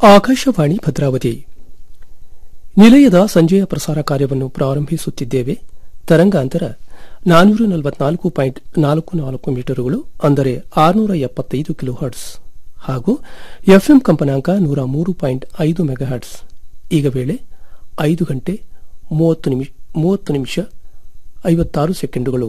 ಆಕಾಶವಾಣಿ ಭದ್ರಾವತಿ ನಿಲಯದ ಸಂಜೆಯ ಪ್ರಸಾರ ಕಾರ್ಯವನ್ನು ಪ್ರಾರಂಭಿಸುತ್ತಿದ್ದೇವೆ ತರಂಗಾಂತರ ನಾನ್ನೂರ ನಲವತ್ನಾಲ್ಕು ಪಾಯಿಂಟ್ ನಾಲ್ಕು ನಾಲ್ಕು ಮೀಟರುಗಳು ಅಂದರೆ ಆರುನೂರ ಎಪ್ಪತ್ತೈದು ಕಿಲೋ ಹರ್ಟ್ಸ್ ಹಾಗೂ ಎಫ್ಎಂ ಕಂಪನಾಂಕ ನೂರ ಮೂರು ಪಾಯಿಂಟ್ ಐದು ಮೆಗಾಹರ್ಟ್ಸ್ ಈಗ ವೇಳೆ ಐದು ಗಂಟೆ ಮೂವತ್ತು ನಿಮಿಷ ಮೂವತ್ತು ನಿಮಿಷ ಐವತ್ತಾರು ಸೆಕೆಂಡುಗಳು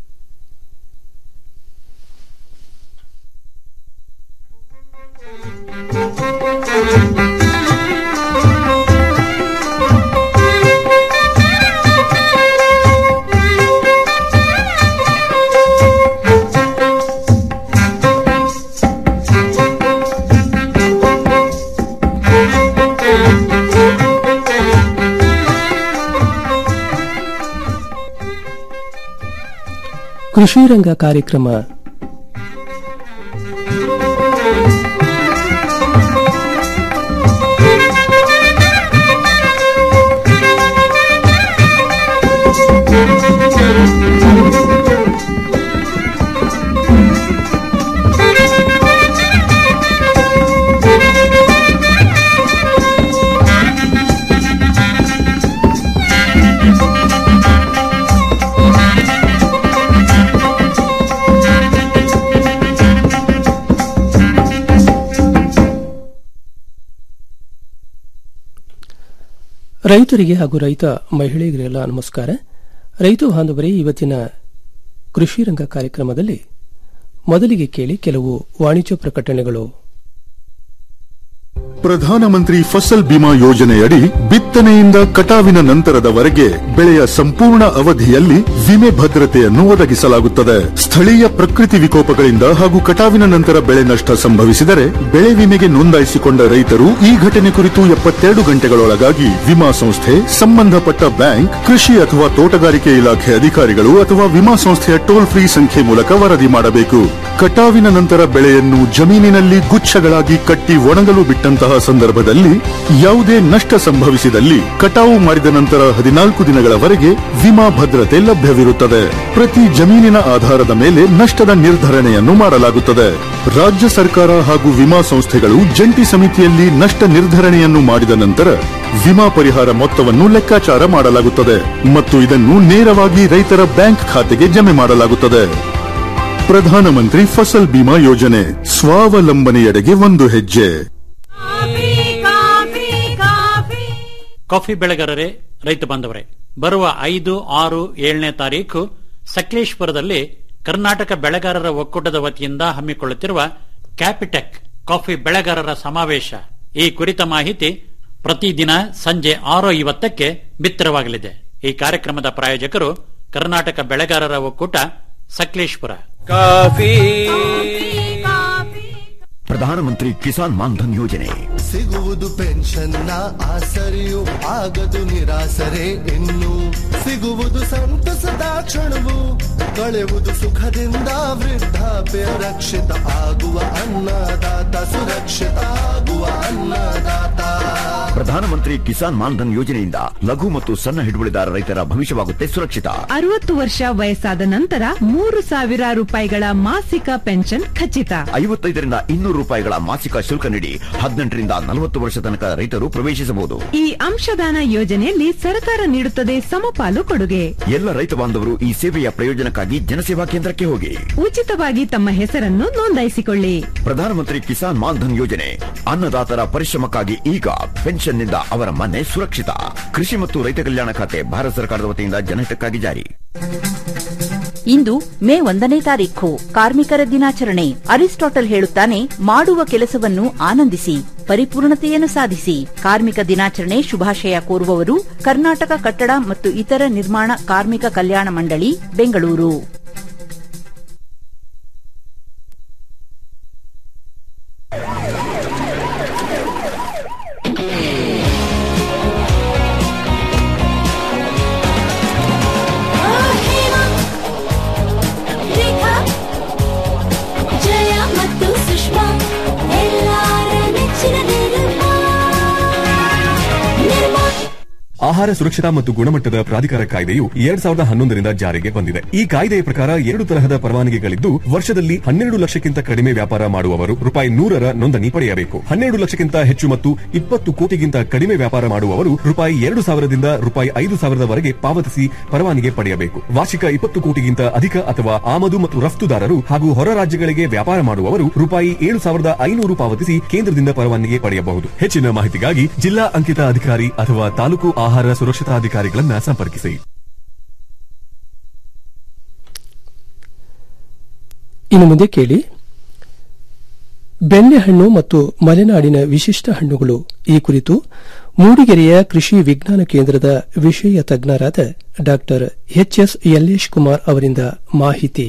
ಕೃಷಿ ರಂಗ ಕಾರ್ಯಕ್ರಮ ರೈತರಿಗೆ ಹಾಗೂ ರೈತ ಮಹಿಳೆಯರಿಗೆಲ್ಲ ನಮಸ್ಕಾರ ರೈತ ಬಾಂಧವರೇ ಇವತ್ತಿನ ಕೃಷಿ ರಂಗ ಕಾರ್ಯಕ್ರಮದಲ್ಲಿ ಮೊದಲಿಗೆ ಕೇಳಿ ಕೆಲವು ವಾಣಿಜ್ಯ ಪ್ರಕಟಣೆಗಳು ಪ್ರಧಾನಮಂತ್ರಿ ಫಸಲ್ ಬಿಮಾ ಯೋಜನೆಯಡಿ ಬಿತ್ತನೆಯಿಂದ ಕಟಾವಿನ ನಂತರದವರೆಗೆ ಬೆಳೆಯ ಸಂಪೂರ್ಣ ಅವಧಿಯಲ್ಲಿ ವಿಮೆ ಭದ್ರತೆಯನ್ನು ಒದಗಿಸಲಾಗುತ್ತದೆ ಸ್ಥಳೀಯ ಪ್ರಕೃತಿ ವಿಕೋಪಗಳಿಂದ ಹಾಗೂ ಕಟಾವಿನ ನಂತರ ಬೆಳೆ ನಷ್ಟ ಸಂಭವಿಸಿದರೆ ಬೆಳೆ ವಿಮೆಗೆ ನೋಂದಾಯಿಸಿಕೊಂಡ ರೈತರು ಈ ಘಟನೆ ಕುರಿತು ಎಪ್ಪತ್ತೆರಡು ಗಂಟೆಗಳೊಳಗಾಗಿ ವಿಮಾ ಸಂಸ್ಥೆ ಸಂಬಂಧಪಟ್ಟ ಬ್ಯಾಂಕ್ ಕೃಷಿ ಅಥವಾ ತೋಟಗಾರಿಕೆ ಇಲಾಖೆ ಅಧಿಕಾರಿಗಳು ಅಥವಾ ವಿಮಾ ಸಂಸ್ಥೆಯ ಟೋಲ್ ಫ್ರೀ ಸಂಖ್ಯೆ ಮೂಲಕ ವರದಿ ಮಾಡಬೇಕು ಕಟಾವಿನ ನಂತರ ಬೆಳೆಯನ್ನು ಜಮೀನಿನಲ್ಲಿ ಗುಚ್ಛಗಳಾಗಿ ಕಟ್ಟಿ ಒಣಗಲು ಬಿಟ್ಟಂತಹ ಸಂದರ್ಭದಲ್ಲಿ ಯಾವುದೇ ನಷ್ಟ ಸಂಭವಿಸಿದಲ್ಲಿ ಕಟಾವು ಮಾಡಿದ ನಂತರ ಹದಿನಾಲ್ಕು ದಿನಗಳವರೆಗೆ ವಿಮಾ ಭದ್ರತೆ ಲಭ್ಯವಿರುತ್ತದೆ ಪ್ರತಿ ಜಮೀನಿನ ಆಧಾರದ ಮೇಲೆ ನಷ್ಟದ ನಿರ್ಧರಣೆಯನ್ನು ಮಾಡಲಾಗುತ್ತದೆ ರಾಜ್ಯ ಸರ್ಕಾರ ಹಾಗೂ ವಿಮಾ ಸಂಸ್ಥೆಗಳು ಜಂಟಿ ಸಮಿತಿಯಲ್ಲಿ ನಷ್ಟ ನಿರ್ಧರಣೆಯನ್ನು ಮಾಡಿದ ನಂತರ ವಿಮಾ ಪರಿಹಾರ ಮೊತ್ತವನ್ನು ಲೆಕ್ಕಾಚಾರ ಮಾಡಲಾಗುತ್ತದೆ ಮತ್ತು ಇದನ್ನು ನೇರವಾಗಿ ರೈತರ ಬ್ಯಾಂಕ್ ಖಾತೆಗೆ ಜಮೆ ಮಾಡಲಾಗುತ್ತದೆ ಪ್ರಧಾನಮಂತ್ರಿ ಫಸಲ್ ಬಿಮಾ ಯೋಜನೆ ಸ್ವಾವಲಂಬನೆಯೆಡೆಗೆ ಒಂದು ಹೆಜ್ಜೆ ಕಾಫಿ ಬೆಳೆಗಾರರೇ ರೈತ ಬಾಂಧವರೇ ಬರುವ ಐದು ಆರು ಏಳನೇ ತಾರೀಕು ಸಕಲೇಶ್ಪುರದಲ್ಲಿ ಕರ್ನಾಟಕ ಬೆಳೆಗಾರರ ಒಕ್ಕೂಟದ ವತಿಯಿಂದ ಹಮ್ಮಿಕೊಳ್ಳುತ್ತಿರುವ ಕ್ಯಾಪಿಟೆಕ್ ಕಾಫಿ ಬೆಳೆಗಾರರ ಸಮಾವೇಶ ಈ ಕುರಿತ ಮಾಹಿತಿ ಪ್ರತಿದಿನ ಸಂಜೆ ಆರು ಐವತ್ತಕ್ಕೆ ಬಿತ್ತರವಾಗಲಿದೆ ಈ ಕಾರ್ಯಕ್ರಮದ ಪ್ರಾಯೋಜಕರು ಕರ್ನಾಟಕ ಬೆಳೆಗಾರರ ಒಕ್ಕೂಟ ಸಕಲೇಶ್ಪುರ ಕಾಫಿ ಪ್ರಧಾನಮಂತ್ರಿ ಕಿಸಾನ್ ಮಾನ್ಧನ್ ಯೋಜನೆ ಸಿಗುವುದು ಪೆನ್ಷನ್ನ ಆಸರೆಯು ಆಗದು ನಿರಾಸರೆ ಇನ್ನು ಸಿಗುವುದು ಸಂತಸದ ಕ್ಷಣವು ಕಳೆಯುವುದು ಸುಖದಿಂದ ವೃದ್ಧಾಪ್ಯ ರಕ್ಷಿತ ಆಗುವ ಅನ್ನದಾತ ಸುರಕ್ಷಿತ ಆಗುವ ಅನ್ನದಾತ ಪ್ರಧಾನಮಂತ್ರಿ ಕಿಸಾನ್ ಮಾನ್ಧನ್ ಯೋಜನೆಯಿಂದ ಲಘು ಮತ್ತು ಸಣ್ಣ ಹಿಡುವಳಿದಾರ ರೈತರ ಭವಿಷ್ಯವಾಗುತ್ತೆ ಸುರಕ್ಷಿತ ಅರವತ್ತು ವರ್ಷ ವಯಸ್ಸಾದ ನಂತರ ಮೂರು ಸಾವಿರ ರೂಪಾಯಿಗಳ ಮಾಸಿಕ ಪೆನ್ಷನ್ ಖಚಿತ ಐವತ್ತೈದರಿಂದ ಇನ್ನೂರು ರೂಪಾಯಿಗಳ ಮಾಸಿಕ ಶುಲ್ಕ ನೀಡಿ ಹದಿನೆಂಟರಿಂದ ನಲವತ್ತು ವರ್ಷ ತನಕ ರೈತರು ಪ್ರವೇಶಿಸಬಹುದು ಈ ಅಂಶದಾನ ಯೋಜನೆಯಲ್ಲಿ ಸರ್ಕಾರ ನೀಡುತ್ತದೆ ಸಮಪಾಲು ಕೊಡುಗೆ ಎಲ್ಲ ರೈತ ಬಾಂಧವರು ಈ ಸೇವೆಯ ಪ್ರಯೋಜನಕ್ಕಾಗಿ ಜನಸೇವಾ ಕೇಂದ್ರಕ್ಕೆ ಹೋಗಿ ಉಚಿತವಾಗಿ ತಮ್ಮ ಹೆಸರನ್ನು ನೋಂದಾಯಿಸಿಕೊಳ್ಳಿ ಪ್ರಧಾನಮಂತ್ರಿ ಕಿಸಾನ್ ಮಾನ್ಧನ್ ಯೋಜನೆ ಅನ್ನದಾತರ ಪರಿಶ್ರಮಕ್ಕಾಗಿ ಈಗ ಪೆನ್ಷನ್ನಿಂದ ಅವರ ಮನೆ ಸುರಕ್ಷಿತ ಕೃಷಿ ಮತ್ತು ರೈತ ಕಲ್ಯಾಣ ಖಾತೆ ಭಾರತ ಸರ್ಕಾರದ ವತಿಯಿಂದ ಜನಹಿತಕ್ಕಾಗಿ ಜಾರಿ ಇಂದು ಮೇ ಒಂದನೇ ತಾರೀಖು ಕಾರ್ಮಿಕರ ದಿನಾಚರಣೆ ಅರಿಸ್ಟಾಟಲ್ ಹೇಳುತ್ತಾನೆ ಮಾಡುವ ಕೆಲಸವನ್ನು ಆನಂದಿಸಿ ಪರಿಪೂರ್ಣತೆಯನ್ನು ಸಾಧಿಸಿ ಕಾರ್ಮಿಕ ದಿನಾಚರಣೆ ಶುಭಾಶಯ ಕೋರುವವರು ಕರ್ನಾಟಕ ಕಟ್ಟಡ ಮತ್ತು ಇತರ ನಿರ್ಮಾಣ ಕಾರ್ಮಿಕ ಕಲ್ಯಾಣ ಮಂಡಳಿ ಬೆಂಗಳೂರು ಜಯ ಮತ್ತು ಸುಷ್ಮಾ ಎಲ್ಲಾರ ನೆಚ್ಚಿನ ನಿರ್ಮಾ ನಿರ್ಮಾ ಆಹಾರ ಆಹಾರ ಸುರಕ್ಷತಾ ಮತ್ತು ಗುಣಮಟ್ಟದ ಪ್ರಾಧಿಕಾರ ಕಾಯ್ದೆಯು ಎರಡ್ ಸಾವಿರದ ಹನ್ನೊಂದರಿಂದ ಜಾರಿಗೆ ಬಂದಿದೆ ಈ ಕಾಯ್ದೆಯ ಪ್ರಕಾರ ಎರಡು ತರಹದ ಪರವಾನಗಿಗಳಿದ್ದು ವರ್ಷದಲ್ಲಿ ಹನ್ನೆರಡು ಲಕ್ಷಕ್ಕಿಂತ ಕಡಿಮೆ ವ್ಯಾಪಾರ ಮಾಡುವವರು ರೂಪಾಯಿ ನೂರರ ನೋಂದಣಿ ಪಡೆಯಬೇಕು ಹನ್ನೆರಡು ಲಕ್ಷಕ್ಕಿಂತ ಹೆಚ್ಚು ಮತ್ತು ಇಪ್ಪತ್ತು ಕೋಟಿಗಿಂತ ಕಡಿಮೆ ವ್ಯಾಪಾರ ಮಾಡುವವರು ರೂಪಾಯಿ ಎರಡು ಸಾವಿರದಿಂದ ರೂಪಾಯಿ ಐದು ಸಾವಿರದವರೆಗೆ ಪಾವತಿಸಿ ಪರವಾನಗಿ ಪಡೆಯಬೇಕು ವಾರ್ಷಿಕ ಇಪ್ಪತ್ತು ಕೋಟಿಗಿಂತ ಅಧಿಕ ಅಥವಾ ಆಮದು ಮತ್ತು ರಫ್ತುದಾರರು ಹಾಗೂ ಹೊರ ರಾಜ್ಯಗಳಿಗೆ ವ್ಯಾಪಾರ ಮಾಡುವವರು ರೂಪಾಯಿ ಏಳು ಸಾವಿರದ ಐನೂರು ಪಾವತಿಸಿ ಕೇಂದ್ರದಿಂದ ಪರವಾನಗಿ ಪಡೆಯಬಹುದು ಹೆಚ್ಚಿನ ಮಾಹಿತಿಗಾಗಿ ಜಿಲ್ಲಾ ಅಂಕಿತ ಅಧಿಕಾರಿ ಅಥವಾ ತಾಲೂಕು ಆಹಾರ ಸುರಕ್ಷತಾಧಿಕಾರಿಗಳನ್ನ ಸಂಪರ್ಕಿಸಿ ಇನ್ನು ಮುಂದೆ ಕೇಳಿ ಬೆಣ್ಣೆಹಣ್ಣು ಮತ್ತು ಮಲೆನಾಡಿನ ವಿಶಿಷ್ಟ ಹಣ್ಣುಗಳು ಈ ಕುರಿತು ಮೂಡಿಗೆರೆಯ ಕೃಷಿ ವಿಜ್ಞಾನ ಕೇಂದ್ರದ ವಿಷಯ ತಜ್ಞರಾದ ಡಾ ಎಚ್ಎಸ್ ಯಲ್ಲೇಶ್ ಕುಮಾರ್ ಅವರಿಂದ ಮಾಹಿತಿ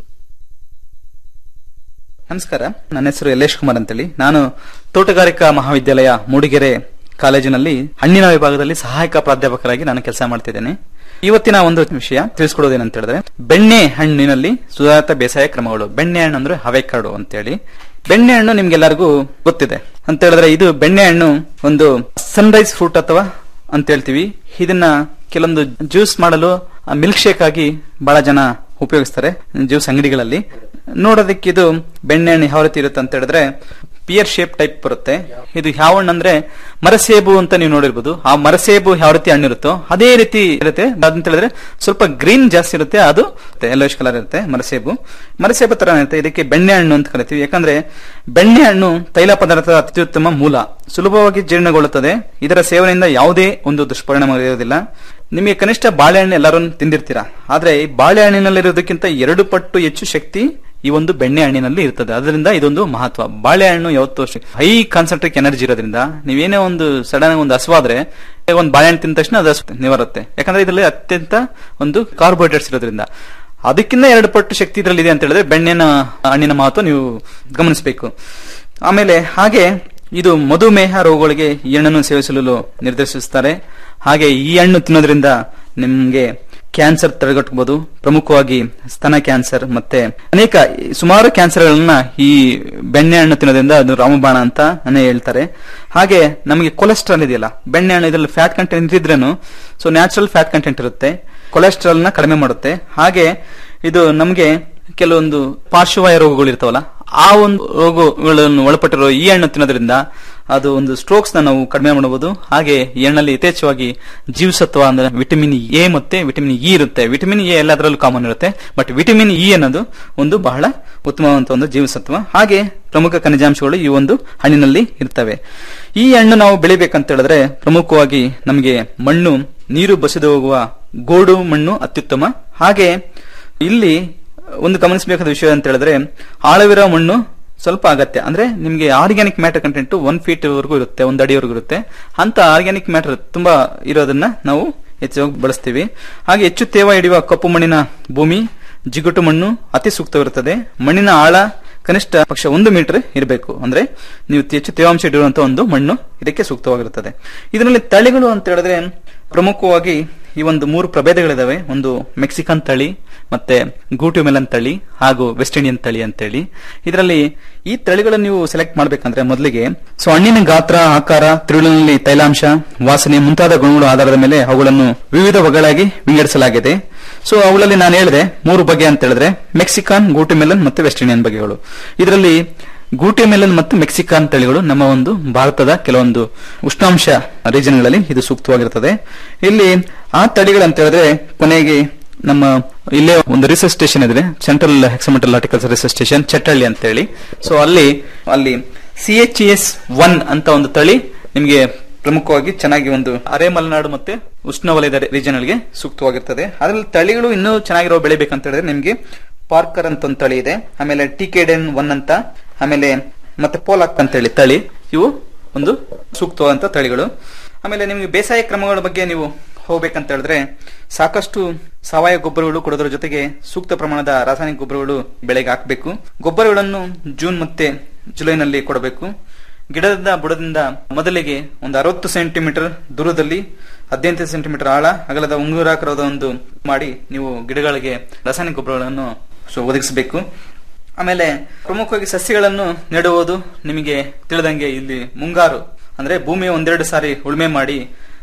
ನಮಸ್ಕಾರ ನನ್ನ ಹೆಸರು ಯಲ್ಲೇಶ್ ಕುಮಾರ್ ಅಂತೇಳಿ ನಾನು ತೋಟಗಾರಿಕಾ ಮಹಾವಿದ್ಯಾಲಯ ಮೂಡಿಗೆರೆ ಕಾಲೇಜಿನಲ್ಲಿ ಹಣ್ಣಿನ ವಿಭಾಗದಲ್ಲಿ ಸಹಾಯಕ ಪ್ರಾಧ್ಯಾಪಕರಾಗಿ ನಾನು ಕೆಲಸ ಮಾಡ್ತಿದ್ದೇನೆ ಇವತ್ತಿನ ಒಂದು ವಿಷಯ ತಿಳಿಸ್ಕೊಡೋದೇನಂತ ಹೇಳಿದ್ರೆ ಬೆಣ್ಣೆ ಹಣ್ಣಿನಲ್ಲಿ ಸುಧಾರಿತ ಬೇಸಾಯ ಕ್ರಮಗಳು ಬೆಣ್ಣೆ ಹಣ್ಣು ಅಂದ್ರೆ ಹವೆಕಾಡು ಅಂತೇಳಿ ಬೆಣ್ಣೆ ಹಣ್ಣು ನಿಮ್ಗೆಲ್ಲರಿಗೂ ಗೊತ್ತಿದೆ ಅಂತ ಹೇಳಿದ್ರೆ ಇದು ಬೆಣ್ಣೆ ಹಣ್ಣು ಒಂದು ಸನ್ರೈಸ್ ಫ್ರೂಟ್ ಅಥವಾ ಅಂತ ಹೇಳ್ತೀವಿ ಇದನ್ನ ಕೆಲವೊಂದು ಜ್ಯೂಸ್ ಮಾಡಲು ಮಿಲ್ಕ್ ಶೇಕ್ ಆಗಿ ಬಹಳ ಜನ ಉಪಯೋಗಿಸ್ತಾರೆ ಜ್ಯೂಸ್ ಅಂಗಡಿಗಳಲ್ಲಿ ನೋಡೋದಕ್ಕೆ ಇದು ಬೆಣ್ಣೆ ಹಣ್ಣು ಯಾವ ರೀತಿ ಇರುತ್ತೆ ಅಂತ ಹೇಳಿದ್ರೆ ಪಿಯರ್ ಶೇಪ್ ಟೈಪ್ ಬರುತ್ತೆ ಇದು ಯಾವ ಹಣ್ಣು ಅಂದ್ರೆ ಮರಸೇಬು ಅಂತ ನೀವು ನೋಡಿರ್ಬೋದು ಆ ಮರಸೇಬು ಯಾವ ರೀತಿ ಹಣ್ಣು ಇರುತ್ತೋ ಅದೇ ರೀತಿ ಇರುತ್ತೆ ಅದಂತ ಹೇಳಿದ್ರೆ ಸ್ವಲ್ಪ ಗ್ರೀನ್ ಜಾಸ್ತಿ ಇರುತ್ತೆ ಅದು ಯೆಲ್ಲೋಶ್ ಕಲರ್ ಇರುತ್ತೆ ಮರಸೇಬು ಮರಸೇಬು ತರ ಇರುತ್ತೆ ಇದಕ್ಕೆ ಬೆಣ್ಣೆ ಹಣ್ಣು ಅಂತ ಕರಿತೀವಿ ಯಾಕಂದ್ರೆ ಬೆಣ್ಣೆ ಹಣ್ಣು ತೈಲ ಪದಾರ್ಥದ ಅತ್ಯುತ್ತಮ ಮೂಲ ಸುಲಭವಾಗಿ ಜೀರ್ಣಗೊಳ್ಳುತ್ತದೆ ಇದರ ಸೇವನೆಯಿಂದ ಯಾವುದೇ ಒಂದು ದುಷ್ಪರಿಣಾಮ ಇರೋದಿಲ್ಲ ನಿಮಗೆ ಕನಿಷ್ಠ ಬಾಳೆಹಣ್ಣು ಎಲ್ಲರೂ ತಿಂದಿರ್ತೀರಾ ಆದ್ರೆ ಈ ಬಾಳೆಹಣ್ಣಿನಲ್ಲಿರೋದಕ್ಕಿಂತ ಎರಡು ಪಟ್ಟು ಹೆಚ್ಚು ಶಕ್ತಿ ಈ ಒಂದು ಬೆಣ್ಣೆ ಹಣ್ಣಿನಲ್ಲಿ ಇರ್ತದೆ ಅದರಿಂದ ಇದೊಂದು ಮಹತ್ವ ಬಾಳೆಹಣ್ಣು ಯಾವತ್ತು ಹೈ ಕಾನ್ಸಂಟ್ರೇಟ್ ಎನರ್ಜಿ ಇರೋದ್ರಿಂದ ನೀವೇನೇ ಒಂದು ಸಡನ್ ಒಂದು ಹಸುವಾದ್ರೆ ಒಂದು ಬಾಳೆಹಣ್ಣು ತಿಂದ ತಕ್ಷಣ ಅದು ಹಸು ನಿವಾರುತ್ತೆ ಯಾಕಂದ್ರೆ ಇದರಲ್ಲಿ ಅತ್ಯಂತ ಒಂದು ಕಾರ್ಬೋಹೈಡ್ರೇಟ್ಸ್ ಇರೋದ್ರಿಂದ ಅದಕ್ಕಿಂತ ಎರಡು ಪಟ್ಟು ಶಕ್ತಿ ಇದರಲ್ಲಿ ಇದೆ ಅಂತ ಹೇಳಿದ್ರೆ ಬೆಣ್ಣೆನ ಹಣ್ಣಿನ ಮಹತ್ವ ನೀವು ಗಮನಿಸಬೇಕು ಆಮೇಲೆ ಹಾಗೆ ಇದು ಮಧುಮೇಹ ರೋಗಗಳಿಗೆ ಈ ಹಣ್ಣನ್ನು ಸೇವಿಸಲು ನಿರ್ದೇಶಿಸುತ್ತಾರೆ ಹಾಗೆ ಈ ಹಣ್ಣು ತಿನ್ನೋದ್ರಿಂದ ನಿಮ್ಗೆ ಕ್ಯಾನ್ಸರ್ ತಡೆಗಟ್ಟಬಹುದು ಪ್ರಮುಖವಾಗಿ ಸ್ತನ ಕ್ಯಾನ್ಸರ್ ಮತ್ತೆ ಅನೇಕ ಸುಮಾರು ಕ್ಯಾನ್ಸರ್ಗಳನ್ನ ಈ ಬೆಣ್ಣೆ ಹಣ್ಣು ತಿನ್ನೋದ್ರಿಂದ ಅದು ರಾಮಬಾಣ ಅಂತ ನಾನೇ ಹೇಳ್ತಾರೆ ಹಾಗೆ ನಮಗೆ ಕೊಲೆಸ್ಟ್ರಾಲ್ ಇದೆಯಲ್ಲ ಬೆಣ್ಣೆ ಹಣ್ಣು ಇದರಲ್ಲಿ ಫ್ಯಾಟ್ ಕಂಟೆಂಟ್ ಇದ್ರೇನು ಸೊ ನ್ಯಾಚುರಲ್ ಫ್ಯಾಟ್ ಕಂಟೆಂಟ್ ಇರುತ್ತೆ ಕೊಲೆಸ್ಟ್ರಾಲ್ ನ ಕಡಿಮೆ ಮಾಡುತ್ತೆ ಹಾಗೆ ಇದು ನಮಗೆ ಕೆಲವೊಂದು ಪಾರ್ಶ್ವವಾಯು ರೋಗಗಳು ಇರ್ತಾವಲ್ಲ ಆ ಒಂದು ರೋಗಗಳನ್ನು ಒಳಪಟ್ಟಿರೋ ಈ ಹಣ್ಣು ತಿನ್ನೋದ್ರಿಂದ ಅದು ಒಂದು ಸ್ಟ್ರೋಕ್ಸ್ ನ ನಾವು ಕಡಿಮೆ ಮಾಡಬಹುದು ಹಾಗೆ ಈ ಹಣ್ಣಲ್ಲಿ ಯಥೇಚ್ಛವಾಗಿ ಜೀವಸತ್ವ ಅಂದ್ರೆ ವಿಟಮಿನ್ ಎ ಮತ್ತೆ ವಿಟಮಿನ್ ಇ ಇರುತ್ತೆ ವಿಟಮಿನ್ ಎ ಎಲ್ಲದರಲ್ಲೂ ಕಾಮನ್ ಇರುತ್ತೆ ಬಟ್ ವಿಟಮಿನ್ ಇ ಅನ್ನೋದು ಒಂದು ಬಹಳ ಉತ್ತಮವಾದಂತ ಒಂದು ಜೀವಸತ್ವ ಹಾಗೆ ಪ್ರಮುಖ ಖನಿಜಾಂಶಗಳು ಈ ಒಂದು ಹಣ್ಣಿನಲ್ಲಿ ಇರ್ತವೆ ಈ ಹಣ್ಣು ನಾವು ಬೆಳಿಬೇಕಂತ ಹೇಳಿದ್ರೆ ಪ್ರಮುಖವಾಗಿ ನಮಗೆ ಮಣ್ಣು ನೀರು ಬಸಿದು ಹೋಗುವ ಗೋಡು ಮಣ್ಣು ಅತ್ಯುತ್ತಮ ಹಾಗೆ ಇಲ್ಲಿ ಒಂದು ಗಮನಿಸಬೇಕಾದ ವಿಷಯ ಅಂತ ಹೇಳಿದ್ರೆ ಆಳವಿರೋ ಮಣ್ಣು ಸ್ವಲ್ಪ ಅಗತ್ಯ ಅಂದ್ರೆ ನಿಮಗೆ organic matter content one feet ವರೆಗೂ ಇರುತ್ತೆ ಒಂದು ಅಡಿವರೆಗೂ ಇರುತ್ತೆ ಅಂತ ಆರ್ಗ್ಯಾನಿಕ್ ಮ್ಯಾಟರ್ ತುಂಬಾ ಇರೋದನ್ನ ನಾವು ಹೆಚ್ಚಾಗಿ ಬಳಸ್ತೀವಿ ಹಾಗೆ ಹೆಚ್ಚು ತೇವ ಹಿಡಿಯುವ ಕಪ್ಪು ಮಣ್ಣಿನ ಭೂಮಿ ಜಿಗುಟು ಮಣ್ಣು ಅತಿ ಸೂಕ್ತವಿರುತ್ತದೆ ಮಣ್ಣಿನ ಆಳ ಕನಿಷ್ಠ ಪಕ್ಷ ಒಂದು ಮೀಟರ್ ಇರಬೇಕು ಅಂದ್ರೆ ನೀವು ಹೆಚ್ಚು ತೇವಾಂಶ ಇಡುವಂತ ಒಂದು ಮಣ್ಣು ಇದಕ್ಕೆ ಸೂಕ್ತವಾಗಿರುತ್ತದೆ ಇದರಲ್ಲಿ ತಳಿಗಳು ಅಂತ ಹೇಳಿದ್ರೆ ಪ್ರಮುಖವಾಗಿ ಈ ಒಂದು ಮೂರು ಪ್ರಭೇದಗಳಿದಾವೆ ಒಂದು ಮೆಕ್ಸಿಕನ್ ತಳಿ ಮತ್ತೆ ಗೂಟು ಮೆಲನ್ ತಳಿ ಹಾಗೂ ವೆಸ್ಟ್ ಇಂಡಿಯನ್ ತಳಿ ಅಂತೇಳಿ ಇದರಲ್ಲಿ ಈ ತಳಿಗಳನ್ನು ನೀವು ಸೆಲೆಕ್ಟ್ ಮಾಡ್ಬೇಕಂದ್ರೆ ಮೊದಲಿಗೆ ಸೊ ಹಣ್ಣಿನ ಗಾತ್ರ ಆಕಾರ ತಿರುಳಿನಲ್ಲಿ ತೈಲಾಂಶ ವಾಸನೆ ಮುಂತಾದ ಗುಣಗಳ ಆಧಾರದ ಮೇಲೆ ಅವುಗಳನ್ನು ವಿವಿಧ ಬಗೆಗಳಾಗಿ ವಿಂಗಡಿಸಲಾಗಿದೆ ಸೊ ಅವುಗಳಲ್ಲಿ ನಾನು ಹೇಳಿದೆ ಮೂರು ಬಗೆ ಅಂತ ಹೇಳಿದ್ರೆ ಮೆಕ್ಸಿಕಾನ್ ಗೂಟು ಮೆಲನ್ ಮತ್ತು ವೆಸ್ಟ್ ಇಂಡಿಯನ್ ಬಗೆಗಳು ಇದರಲ್ಲಿ ಗೂಟೆ ಮೆಲನ್ ಮತ್ತು ಮೆಕ್ಸಿಕಾನ್ ತಳಿಗಳು ನಮ್ಮ ಒಂದು ಭಾರತದ ಕೆಲವೊಂದು ಉಷ್ಣಾಂಶ ರೀಜನ್ಗಳಲ್ಲಿ ಇದು ಸೂಕ್ತವಾಗಿರುತ್ತದೆ ಇಲ್ಲಿ ಆ ತಳಿಗಳು ಅಂತ ಹೇಳಿದ್ರೆ ಕೊನೆಗೆ ನಮ್ಮ ಇಲ್ಲೇ ಒಂದು ರಿಸರ್ಚ್ ಸ್ಟೇಷನ್ ಇದೆ central experimental horticulture research station Chettalli ಅಂತ ಹೇಳಿ ಸೊ ಅಲ್ಲಿ ಅಲ್ಲಿ ಸಿ ಎಚ್ ಎಸ್ ಒನ್ ಅಂತ ಒಂದು ತಳಿ ನಿಮಗೆ ಪ್ರಮುಖವಾಗಿ ಚೆನ್ನಾಗಿ ಒಂದು ಅರೆ ಮಲೆನಾಡು ಮತ್ತೆ ಉಷ್ಣವಲಯದ ರೀಜನ್ಗಳಿಗೆ ಸೂಕ್ತವಾಗಿರ್ತದೆ ಅದರಲ್ಲಿ ತಳಿಗಳು ಇನ್ನೂ ಚೆನ್ನಾಗಿರೋ ಬೆಳಿಬೇಕಂತ ಹೇಳಿದ್ರೆ ನಿಮಗೆ ಪಾರ್ಕರ್ ಅಂತ ಒಂದು ತಳಿ ಇದೆ ಆಮೇಲೆ ಟಿಕೆಡೆನ್ ಒನ್ ಅಂತ ಆಮೇಲೆ ಮತ್ತೆ ಪೋಲಾಕ್ ಅಂತ ಹೇಳಿ ತಳಿ ಇವು ಒಂದು ಸೂಕ್ತವಾದಂತ ತಳಿಗಳು ಆಮೇಲೆ ನಿಮಗೆ ಬೇಸಾಯ ಕ್ರಮಗಳ ಬಗ್ಗೆ ನೀವು ಹೋಗ್ಬೇಕಂತ ಹೇಳಿದ್ರೆ ಸಾಕಷ್ಟು ಸಾವಯವ ಗೊಬ್ಬರಗಳು ಕೊಡೋದ್ರ ಜೊತೆಗೆ ಸೂಕ್ತ ಪ್ರಮಾಣದ ರಾಸಾಯನಿಕ ಗೊಬ್ಬರಗಳು ಬೆಳೆಗೆ ಹಾಕಬೇಕು ಗೊಬ್ಬರಗಳನ್ನು ಜೂನ್ ಮತ್ತೆ ಜುಲೈನಲ್ಲಿ ಕೊಡಬೇಕು ಗಿಡದ ಬುಡದಿಂದ ಮೊದಲಿಗೆ ಒಂದು ಅರವತ್ತು ಸೆಂಟಿಮೀಟರ್ ದೂರದಲ್ಲಿ ಹದಿನೆಂಟು ಸೆಂಟಿಮೀಟರ್ ಆಳ ಅಗಲದ ಉಂಗುರಾಕಾರದ ಒಂದು ಮಾಡಿ ನೀವು ಗಿಡಗಳಿಗೆ ರಾಸಾಯನಿಕ ಗೊಬ್ಬರಗಳನ್ನು ಸೊ ಒದಗಿಸಬೇಕು ಆಮೇಲೆ ಪ್ರಮುಖವಾಗಿ ಸಸ್ಯಗಳನ್ನು ನೆಡುವುದು ನಿಮಗೆ ತಿಳಿದಂಗೆ ಇಲ್ಲಿ ಮುಂಗಾರು ಅಂದ್ರೆ ಭೂಮಿ ಒಂದೆರಡು ಸಾರಿ ಉಳುಮೆ ಮಾಡಿ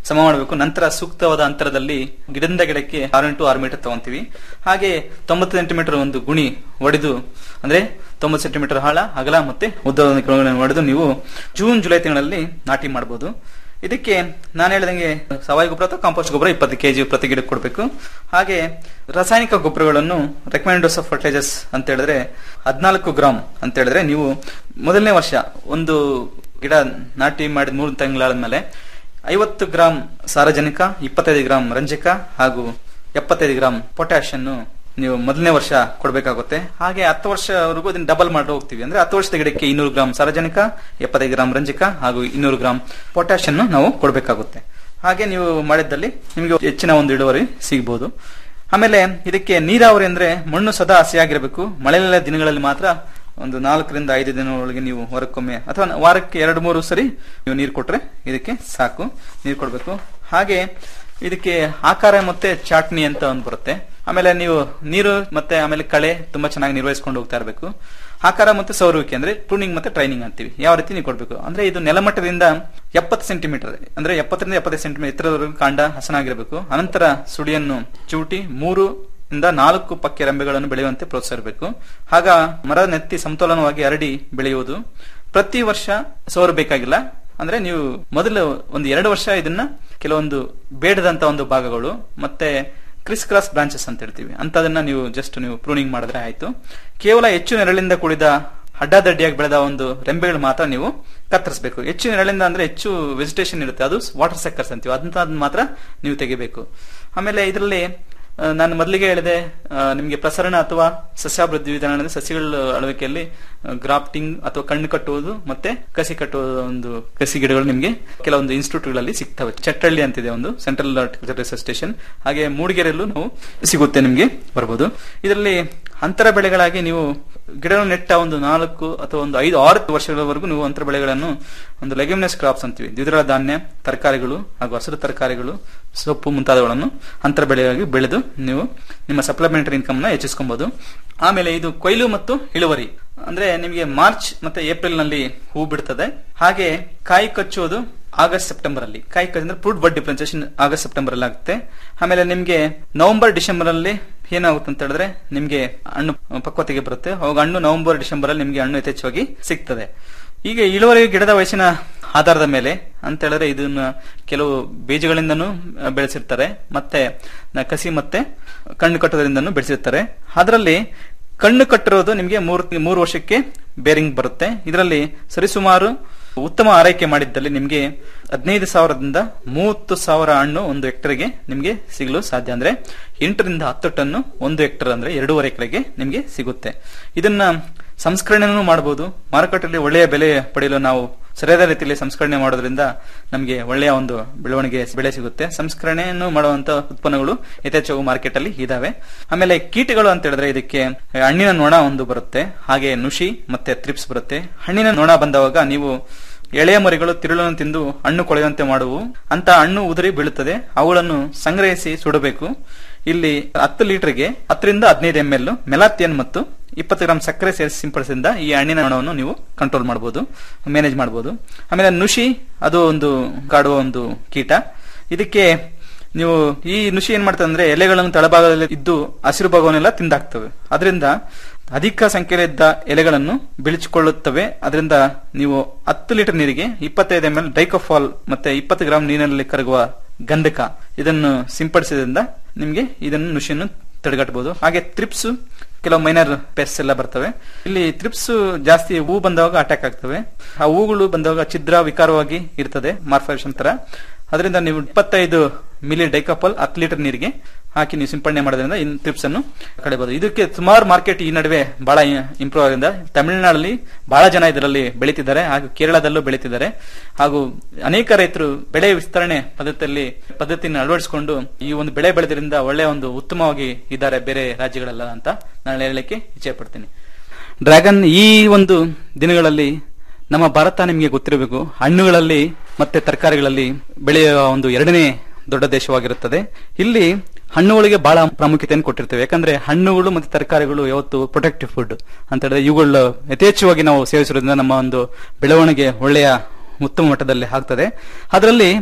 ಸಮ ಮಾಡಬೇಕು ನಂತರ ಸೂಕ್ತವಾದ ಅಂತರದಲ್ಲಿ ಗಿಡದಿಂದ ಗಿಡಕ್ಕೆ ಆರು ಇಂಟು ಆರು ಮೀಟರ್ ತಗೊಂತೀವಿ ಹಾಗೆ ತೊಂಬತ್ತು ಸೆಂಟಿಮೀಟರ್ ಒಂದು ಗುಣಿ ಒಡೆದು ಅಂದ್ರೆ ತೊಂಬತ್ತು ಸೆಂಟಿಮೀಟರ್ ಆಳ ಅಗಲ ಮತ್ತೆ ಉದ್ದವಾದ ಗಿಡಗಳನ್ನು ಒಡೆದು ನೀವು ಜೂನ್ ಜುಲೈ ತಿಂಗಳಲ್ಲಿ ನಾಟಿ ಮಾಡಬಹುದು ಇದಕ್ಕೆ ನಾನು ಹೇಳಿದಂಗೆ ಸಾವಯವ ಗೊಬ್ಬರ ಅಥವಾ ಕಾಂಪೋಸ್ಟ್ ಗೊಬ್ಬರ ಇಪ್ಪತ್ತು ಕೆಜಿ ಪ್ರತಿ ಗಿಡಕ್ಕೆ ಕೊಡಬೇಕು ಹಾಗೆ ರಾಸಾಯನಿಕ ಗೊಬ್ಬರಗಳನ್ನು ರೆಕಮೆಂಡ್ ಡೋಸ್ ಆಫ್ ಫರ್ಟಿಲೈಸರ್ಸ್ ಅಂತ ಹೇಳಿದ್ರೆ ಹದಿನಾಲ್ಕು ಗ್ರಾಮ್ ಅಂತ ಹೇಳಿದ್ರೆ ನೀವು ಮೊದಲನೇ ವರ್ಷ ಒಂದು ಗಿಡ ನಾಟಿ ಮಾಡಿದ ಮೂರು ತಿಂಗಳಾದ್ಮೇಲೆ ಐವತ್ತು ಗ್ರಾಂ ಸಾರಜನಕ ಇಪ್ಪತ್ತೈದು ಗ್ರಾಂ ರಂಜಕ ಹಾಗೂ ಎಪ್ಪತ್ತೈದು ಗ್ರಾಂ ಪೊಟ್ಯಾಶ್ ಅನ್ನು ನೀವು ಮೊದಲನೇ ವರ್ಷ ಕೊಡಬೇಕಾಗುತ್ತೆ ಹಾಗೆ ಹತ್ತು ವರ್ಷವರೆಗೂ ಅದನ್ನ ಡಬಲ್ ಮಾಡಿ ಹೋಗ್ತೀವಿ ಅಂದ್ರೆ ಹತ್ತು ವರ್ಷದ ಗಿಡಕ್ಕೆ ಇನ್ನೂರು ಗ್ರಾಂ ಸಾರಜನಕ ಎಪ್ಪತ್ತೈದು ಗ್ರಾಂ ರಂಜಕ ಹಾಗೂ ಇನ್ನೂರು ಗ್ರಾಂ ಪೊಟ್ಯಾಶ್ ಅನ್ನು ನಾವು ಕೊಡಬೇಕಾಗುತ್ತೆ ಹಾಗೆ ನೀವು ಮಾಡಿದ್ದಲ್ಲಿ ನಿಮಗೆ ಹೆಚ್ಚಿನ ಒಂದು ಇಳುವರಿ ಸಿಗಬಹುದು ಆಮೇಲೆ ಇದಕ್ಕೆ ನೀರಾವರಿ ಅಂದ್ರೆ ಮಣ್ಣು ಸದಾ ಹಸಿಯಾಗಿರಬೇಕು ಮಳೆಯ ದಿನಗಳಲ್ಲಿ ಮಾತ್ರ ಒಂದು ನಾಲ್ಕರಿಂದ ಐದು ದಿನದೊಳಗೆ ನೀವು ವಾರಕ್ಕೊಮ್ಮೆ ಅಥವಾ ವಾರಕ್ಕೆ ಎರಡು ಮೂರು ಸರಿ ನೀವು ನೀರು ಕೊಟ್ರೆ ಇದಕ್ಕೆ ಸಾಕು ನೀರು ಕೊಡಬೇಕು ಹಾಗೆ ಇದಕ್ಕೆ ಆಕಾರ ಮತ್ತೆ ಚಾಟ್ನಿ ಅಂತ ಒಂದು ಬರುತ್ತೆ ಆಮೇಲೆ ನೀವು ನೀರು ಮತ್ತೆ ಆಮೇಲೆ ಕಳೆ ತುಂಬಾ ಚೆನ್ನಾಗಿ ನಿರ್ವಹಿಸ್ಕೊಂಡು ಹೋಗ್ತಾ ಇರಬೇಕು ಆಕಾರ ಮತ್ತೆ ಸೌರುವಿಕೆ ಅಂದ್ರೆ ಪ್ರೂನಿಂಗ್ ಮತ್ತೆ ಟ್ರೈನಿಂಗ್ ಅಂತೀವಿ ಯಾವ ರೀತಿ ನೀವು ಕೊಡಬೇಕು ಅಂದ್ರೆ ಇದು ನೆಲಮಟ್ಟದಿಂದ ಎಪ್ಪತ್ತು ಸೆಂಟಿಮೀಟರ್ ಅಂದ್ರೆ ಎಪ್ಪತ್ತರಿಂದ ಎಪ್ಪತ್ತೈದು ಸೆಂಟಿಮೀಟರ್ ಎತ್ತರದವರೆಗೂ ಕಾಂಡ ಹಸನಾಗಿರಬೇಕು ಅನಂತರ ಸುಡಿಯನ್ನು ಚೂಟಿ ಮೂರು ಇಂದ ನಾಲ್ಕು ಪಕ್ಕೆ ರೆಂಬೆಗಳನ್ನು ಬೆಳೆಯುವಂತೆ ಪ್ರೋತ್ಸಾಹಿಸಬೇಕು ಆಗ ಮರ ನೆತ್ತಿ ಸಮತೋಲನವಾಗಿ ಹರಡಿ ಬೆಳೆಯುವುದು ಪ್ರತಿ ವರ್ಷ ಸೌರು ಬೇಕಾಗಿಲ್ಲ ಅಂದ್ರೆ ನೀವು ಮೊದಲು ಒಂದು ಎರಡು ವರ್ಷ ಇದನ್ನ ಕೆಲವೊಂದು ಬೇಡದಂತ ಒಂದು ಭಾಗಗಳು ಮತ್ತೆ ಕ್ರಿಸ್ ಕ್ರಾಸ್ ಬ್ರಾಂಚಸ್ ಅಂತ ಹೇಳ್ತೀವಿ ಅಂತದನ್ನ ನೀವು ಜಸ್ಟ್ ನೀವು ಪ್ರೂನಿಂಗ್ ಮಾಡಿದ್ರೆ ಆಯ್ತು ಕೇವಲ ಹೆಚ್ಚು ನೆರಳಿಂದ ಕೂಡಿದ ಅಡ್ಡಾದಡ್ಡಿಯಾಗಿ ಬೆಳೆದ ಒಂದು ರೆಂಬೆಗಳು ಮಾತ್ರ ನೀವು ಕತ್ತರಿಸಬೇಕು ಹೆಚ್ಚು ನೆರಳಿಂದ ಅಂದ್ರೆ ಹೆಚ್ಚು ವೆಜಿಟೇಷನ್ ಇರುತ್ತೆ ಅದು ವಾಟರ್ ಸೆಕ್ಕರ್ಸ್ ಅಂತೀವಿ ಅದಂತದ್ ಮಾತ್ರ ನೀವು ತೆಗಿಬೇಕು ಆಮೇಲೆ ಇದರಲ್ಲಿ ಆ, ನಾನು ಮೊದಲಿಗೆ ಹೇಳಿದೆ ಆ, ನಿಮಗೆ ಪ್ರಸರಣ ಅಥವಾ ಸಸ್ಯಾಭಿವೃದ್ಧಿ ವಿಧಾನ ಅಂದ್ರೆ ಸಸಿಗಳ ಅಳವಡಿಕೆಯಲ್ಲಿ ಗ್ರಾಫ್ಟಿಂಗ್ ಅಥವಾ ಕಣ್ಣು ಕಟ್ಟುವುದು ಮತ್ತೆ ಕಸಿ ಕಟ್ಟುವುದು ಒಂದು ಕಸಿ ಗಿಡಗಳು ನಿಮಗೆ ಕೆಲವೊಂದು ಇನ್ಸ್ಟಿಟ್ಯೂಟ್ಗಳಲ್ಲಿ ಸಿಗ್ತವೆ ಚಟ್ಟಳ್ಳಿ ಅಂತಿದೆ ಒಂದು ಸೆಂಟ್ರಲ್ ಹಾರ್ಟಿಕಲ್ಚರ್ ರಿಸರ್ಚ್ ಸ್ಟೇಷನ್ ಹಾಗೆ ಮೂಡಿಗೆರೆಯಲ್ಲೂ ನಾವು ಸಿಗುತ್ತೆ ನಿಮಗೆ ಬರ್ಬೋದು ಇದರಲ್ಲಿ ಅಂತರ ಬೆಳೆಗಳಾಗಿ ನೀವು ಗಿಡಗಳನ್ನು ನೆಟ್ಟ ಒಂದು ನಾಲ್ಕು ಅಥವಾ ಒಂದು ಐದು ಆರು ವರ್ಷಗಳವರೆಗೂ ನೀವು ಅಂತರ ಬೆಳೆಗಳನ್ನು ಒಂದು ಲೆಗ್ಯುಮಿನಸ್ ಕ್ರಾಪ್ಸ್ ಅಂತೀವಿ ದ್ವಿದಳ ಧಾನ್ಯ ತರಕಾರಿಗಳು ಹಾಗೂ ಹಸಿರು ತರಕಾರಿಗಳು ಸೊಪ್ಪು ಮುಂತಾದವುಗಳನ್ನು ಅಂತರ ಬೆಳೆಯಾಗಿ ಬೆಳೆದು ನೀವು ನಿಮ್ಮ ಸಪ್ಲಿಮೆಂಟರಿ ಇನ್ಕಮ್ ನ ಹೆಚ್ಚಿಸ್ಕೊಬಹುದು ಆಮೇಲೆ ಇದು ಕೊಯ್ಲು ಮತ್ತು ಇಳುವರಿ ಅಂದ್ರೆ ನಿಮಗೆ ಮಾರ್ಚ್ ಮತ್ತೆ ಏಪ್ರಿಲ್ ನಲ್ಲಿ ಹೂ ಬಿಡ್ತದೆ ಹಾಗೆ ಕಾಯಿ ಕಚ್ಚುವುದು ಆಗಸ್ಟ್ ಸೆಪ್ಟೆಂಬರ್ ಅಲ್ಲಿ ಕಾಯಿ ಕಚ್ಚಿ ಅಂದ್ರೆ ಫ್ರೂಟ್ ಬಡ್ ಡಿಫ್ರೆನ್ಸಿಯೇಷನ್ ಆಗಸ್ಟ್ ಸೆಪ್ಟೆಂಬರ್ ಅಲ್ಲಿ ಆಗುತ್ತೆ ಆಮೇಲೆ ನಿಮ್ಗೆ ನವೆಂಬರ್ ಡಿಸೆಂಬರ್ ಅಲ್ಲಿ ಏನಾಗುತ್ತೆ ಅಂತ ಹೇಳಿದ್ರೆ ನಿಮ್ಗೆ ಹಣ್ಣು ಪಕ್ವತೆಗೆ ಬರುತ್ತೆ ಅವಾಗ ಹಣ್ಣು ನವೆಂಬರ್ ಡಿಸೆಂಬರ್ ಅಲ್ಲಿ ನಿಮ್ಗೆ ಹಣ್ಣು ಯಥೇಚ್ಛವಾಗಿ ಸಿಗ್ತದೆ ಈಗ ಇಳುವರಿ ಗಿಡದ ವಯಸ್ಸಿನ ಆಧಾರದ ಮೇಲೆ ಅಂತ ಹೇಳಿದ್ರೆ ಇದನ್ನ ಕೆಲವು ಬೀಜಗಳಿಂದನೂ ಆ, ಬೆಳೆಸಿರ್ತಾರೆ ಮತ್ತೆ ನ- ಕಸಿ ಮತ್ತೆ ಕಣ್ಣು ಕಟ್ಟೋದ್ರಿಂದನೂ ಬೆಳೆಸಿರ್ತಾರೆ ಅದರಲ್ಲಿ ಕಣ್ಣು ಕಟ್ಟಿರೋದು ನಿಮಗೆ ಮೂರು ಮೂರು ವರ್ಷಕ್ಕೆ ಬೇರಿಂಗ್ ಬರುತ್ತೆ ಇದರಲ್ಲಿ ಸರಿಸುಮಾರು ಉತ್ತಮ ಆರೈಕೆ ಮಾಡಿದ್ದಲ್ಲಿ ನಿಮಗೆ ಹದಿನೈದು ಸಾವಿರದಿಂದ ಮೂವತ್ತು ಸಾವಿರ ಹಣ್ಣು ಒಂದು ಹೆಕ್ಟರ್ಗೆ ನಿಮಗೆ ಸಿಗಲು ಸಾಧ್ಯ ಅಂದ್ರೆ ಎಂಟರಿಂದ ಹತ್ತು ಟನ್ನು ಒಂದು ಹೆಕ್ಟರ್ ಅಂದ್ರೆ ಎರಡೂವರೆ ಎಕರೆಗೆ ನಿಮಗೆ ಸಿಗುತ್ತೆ ಇದನ್ನ ಸಂಸ್ಕರಣೆನೂ ಮಾಡಬಹುದು ಮಾರುಕಟ್ಟೆಯಲ್ಲಿ ಒಳ್ಳೆಯ ಬೆಲೆ ಪಡೆಯಲು ನಾವು ಸರಿಯಾದ ರೀತಿಯಲ್ಲಿ ಸಂಸ್ಕರಣೆ ಮಾಡೋದ್ರಿಂದ ನಮಗೆ ಒಳ್ಳೆಯ ಒಂದು ಬೆಳವಣಿಗೆ ಬೆಳೆ ಸಿಗುತ್ತೆ ಸಂಸ್ಕರಣೆಯನ್ನು ಮಾಡುವಂತ ಉತ್ಪನ್ನಗಳು ಯಥೇಚ್ಛವಾಗಿ ಮಾರ್ಕೆಟ್ ಅಲ್ಲಿ ಇದಾವೆ ಆಮೇಲೆ ಕೀಟಗಳು ಅಂತ ಹೇಳಿದ್ರೆ ಇದಕ್ಕೆ ಹಣ್ಣಿನ ನೊಣ ಒಂದು ಬರುತ್ತೆ ಹಾಗೆ ನುಷಿ ಮತ್ತೆ ತ್ರಿಪ್ಸ್ ಬರುತ್ತೆ ಹಣ್ಣಿನ ನೊಣ ಬಂದವಾಗ ನೀವು ಎಳೆಯ ಮರಿಗಳು ತಿರುಳನ್ನು ತಿಂದು ಹಣ್ಣು ಕೊಳೆಯುವಂತೆ ಮಾಡುವು ಅಂತ ಹಣ್ಣು ಉದುರಿ ಬೀಳುತ್ತದೆ ಅವುಗಳನ್ನು ಸಂಗ್ರಹಿಸಿ ಸುಡಬೇಕು ಇಲ್ಲಿ ಹತ್ತು ಲೀಟರ್ಗೆ ಹತ್ತರಿಂದ ಹದಿನೈದು ಎಂ ಎಲ್ ಮೆಲಾಥಿಯನ್ ಮತ್ತು ಇಪ್ಪತ್ತು ಗ್ರಾಂ ಸಕ್ಕರೆ ಸೇರಿಸಿ ಸಿಂಪಡಿಸಿದ ಈ ಹಣ್ಣಿನ ಹಣವನ್ನು ನೀವು ಕಂಟ್ರೋಲ್ ಮಾಡಬಹುದು ಮ್ಯಾನೇಜ್ ಮಾಡಬಹುದು ಆಮೇಲೆ ನುಷಿ ಅದು ಒಂದು ಕಾಡುವ ಒಂದು ಕೀಟ ಇದಕ್ಕೆ ನೀವು ಈ ನುಷಿ ಏನ್ ಮಾಡ್ತದೆ ಅಂದ್ರೆ ಎಲೆಗಳನ್ನು ತಳಭಾಗದಲ್ಲಿ ಇದ್ದು ಹಸಿರು ಭಾಗವನ್ನೆಲ್ಲ ತಿಂದಾಕ್ತವೆ ಅದರಿಂದ ಅಧಿಕ ಸಂಖ್ಯೆಯಲ್ಲಿದ್ದ ಎಲೆಗಳನ್ನು ಬಿಳಿಚಿಕೊಳ್ಳುತ್ತವೆ ಅದರಿಂದ ನೀವು ಹತ್ತು ಲೀಟರ್ ನೀರಿಗೆ ಇಪ್ಪತ್ತೈದು ಎಂ ಎಲ್ ಡೈಕೋಫಾಲ್ ಮತ್ತೆ ಇಪ್ಪತ್ತು ಗ್ರಾಂ ನೀರಿನಲ್ಲಿ ಕರಗುವ ಗಂಧಕ ಇದನ್ನು ಸಿಂಪಡಿಸಿದ್ರಿಂದ ನಿಮಗೆ ಇದನ್ನು ನುಷಿಯನ್ನು ತಡೆಗಟ್ಟಬಹುದು ಹಾಗೆ ತ್ರಿಪ್ಸ್ ಕೆಲವು ಮೈನರ್ ಪೆಸ್ಟ್ ಎಲ್ಲ ಬರ್ತವೆ ಇಲ್ಲಿ ತ್ರಿಪ್ಸ್ ಜಾಸ್ತಿ ಹೂ ಬಂದಾಗ ಅಟ್ಯಾಕ್ ಆಗ್ತವೆ ಆ ಹೂಗಳು ಬಂದಾಗ ಛಿದ್ರ ವಿಕಾರವಾಗಿ ಇರ್ತದೆ ಮಾರ್ಫರೇಷನ್ ತರ ಅದರಿಂದ ನೀವು ಇಪ್ಪತ್ತೈದು ಮಿಲಿ ಡೈಕಾಪಲ್ ಹತ್ತು ಲೀಟರ್ ನೀರಿಗೆ ಹಾಕಿ ನೀವು ಸಿಂಪಡಣೆ ಮಾಡೋದ್ರಿಂದ ಇನ್ ತ್ರಿಪ್ಸ್ ಅನ್ನು ಕಳೆಯಬಹುದು ಇದಕ್ಕೆ ಸುಮಾರು ಮಾರ್ಕೆಟ್ ಈ ನಡುವೆ ಬಹಳ ಇಂಪ್ರೂವ್ ಆಗಿದೆ ತಮಿಳುನಾಡಲ್ಲಿ ಬಹಳ ಜನ ಇದರಲ್ಲಿ ಬೆಳೀತಿದ್ದಾರೆ ಹಾಗೂ ಕೇರಳದಲ್ಲೂ ಬೆಳೀತಿದ್ದಾರೆ ಹಾಗೂ ಅನೇಕ ರೈತರು ಬೆಳೆ ವಿಸ್ತರಣೆ ಪದ್ಧತಿಯಲ್ಲಿ ಪದ್ಧತಿಯನ್ನು ಅಳವಡಿಸಿಕೊಂಡು ಈ ಒಂದು ಬೆಳೆ ಬೆಳೆದ್ರಿಂದ ಒಳ್ಳೆಯ ಒಂದು ಉತ್ತಮವಾಗಿ ಇದ್ದಾರೆ ಬೇರೆ ರಾಜ್ಯಗಳೆಲ್ಲ ಅಂತ ನಾನು ಹೇಳಲಿಕ್ಕೆ ಇಚ್ಛೆ ಪಡ್ತೀನಿ ಡ್ರ್ಯಾಗನ್ ಈ ಒಂದು ದಿನಗಳಲ್ಲಿ ನಮ್ಮ ಭಾರತ ನಿಮಗೆ ಗೊತ್ತಿರಬೇಕು ಹಣ್ಣುಗಳಲ್ಲಿ ಮತ್ತೆ ತರಕಾರಿಗಳಲ್ಲಿ ಬೆಳೆಯುವ ಒಂದು ಎರಡನೇ ದೊಡ್ಡ ದೇಶವಾಗಿರುತ್ತದೆ ಇಲ್ಲಿ ಹಣ್ಣುಗಳಿಗೆ ಬಹಳ ಪ್ರಾಮುಖ್ಯತೆಯನ್ನು ಕೊಟ್ಟಿರ್ತೇವೆ ಯಾಕಂದ್ರೆ ಹಣ್ಣುಗಳು ಮತ್ತೆ ತರಕಾರಿಗಳು ಯಾವತ್ತು ಪ್ರೊಟೆಕ್ಟಿವ್ ಫುಡ್ ಅಂತ ಹೇಳಿದ್ರೆ ಇವುಗಳು ಯಥೇಚ್ಛವಾಗಿ ನಾವು ಸೇವಿಸಿರೋದ್ರಿಂದ ನಮ್ಮ ಒಂದು ಬೆಳವಣಿಗೆ ಒಳ್ಳೆಯ ಉತ್ತಮ ಮಟ್ಟದಲ್ಲಿ ಆಗ್ತದೆ ಅದರಲ್ಲಿ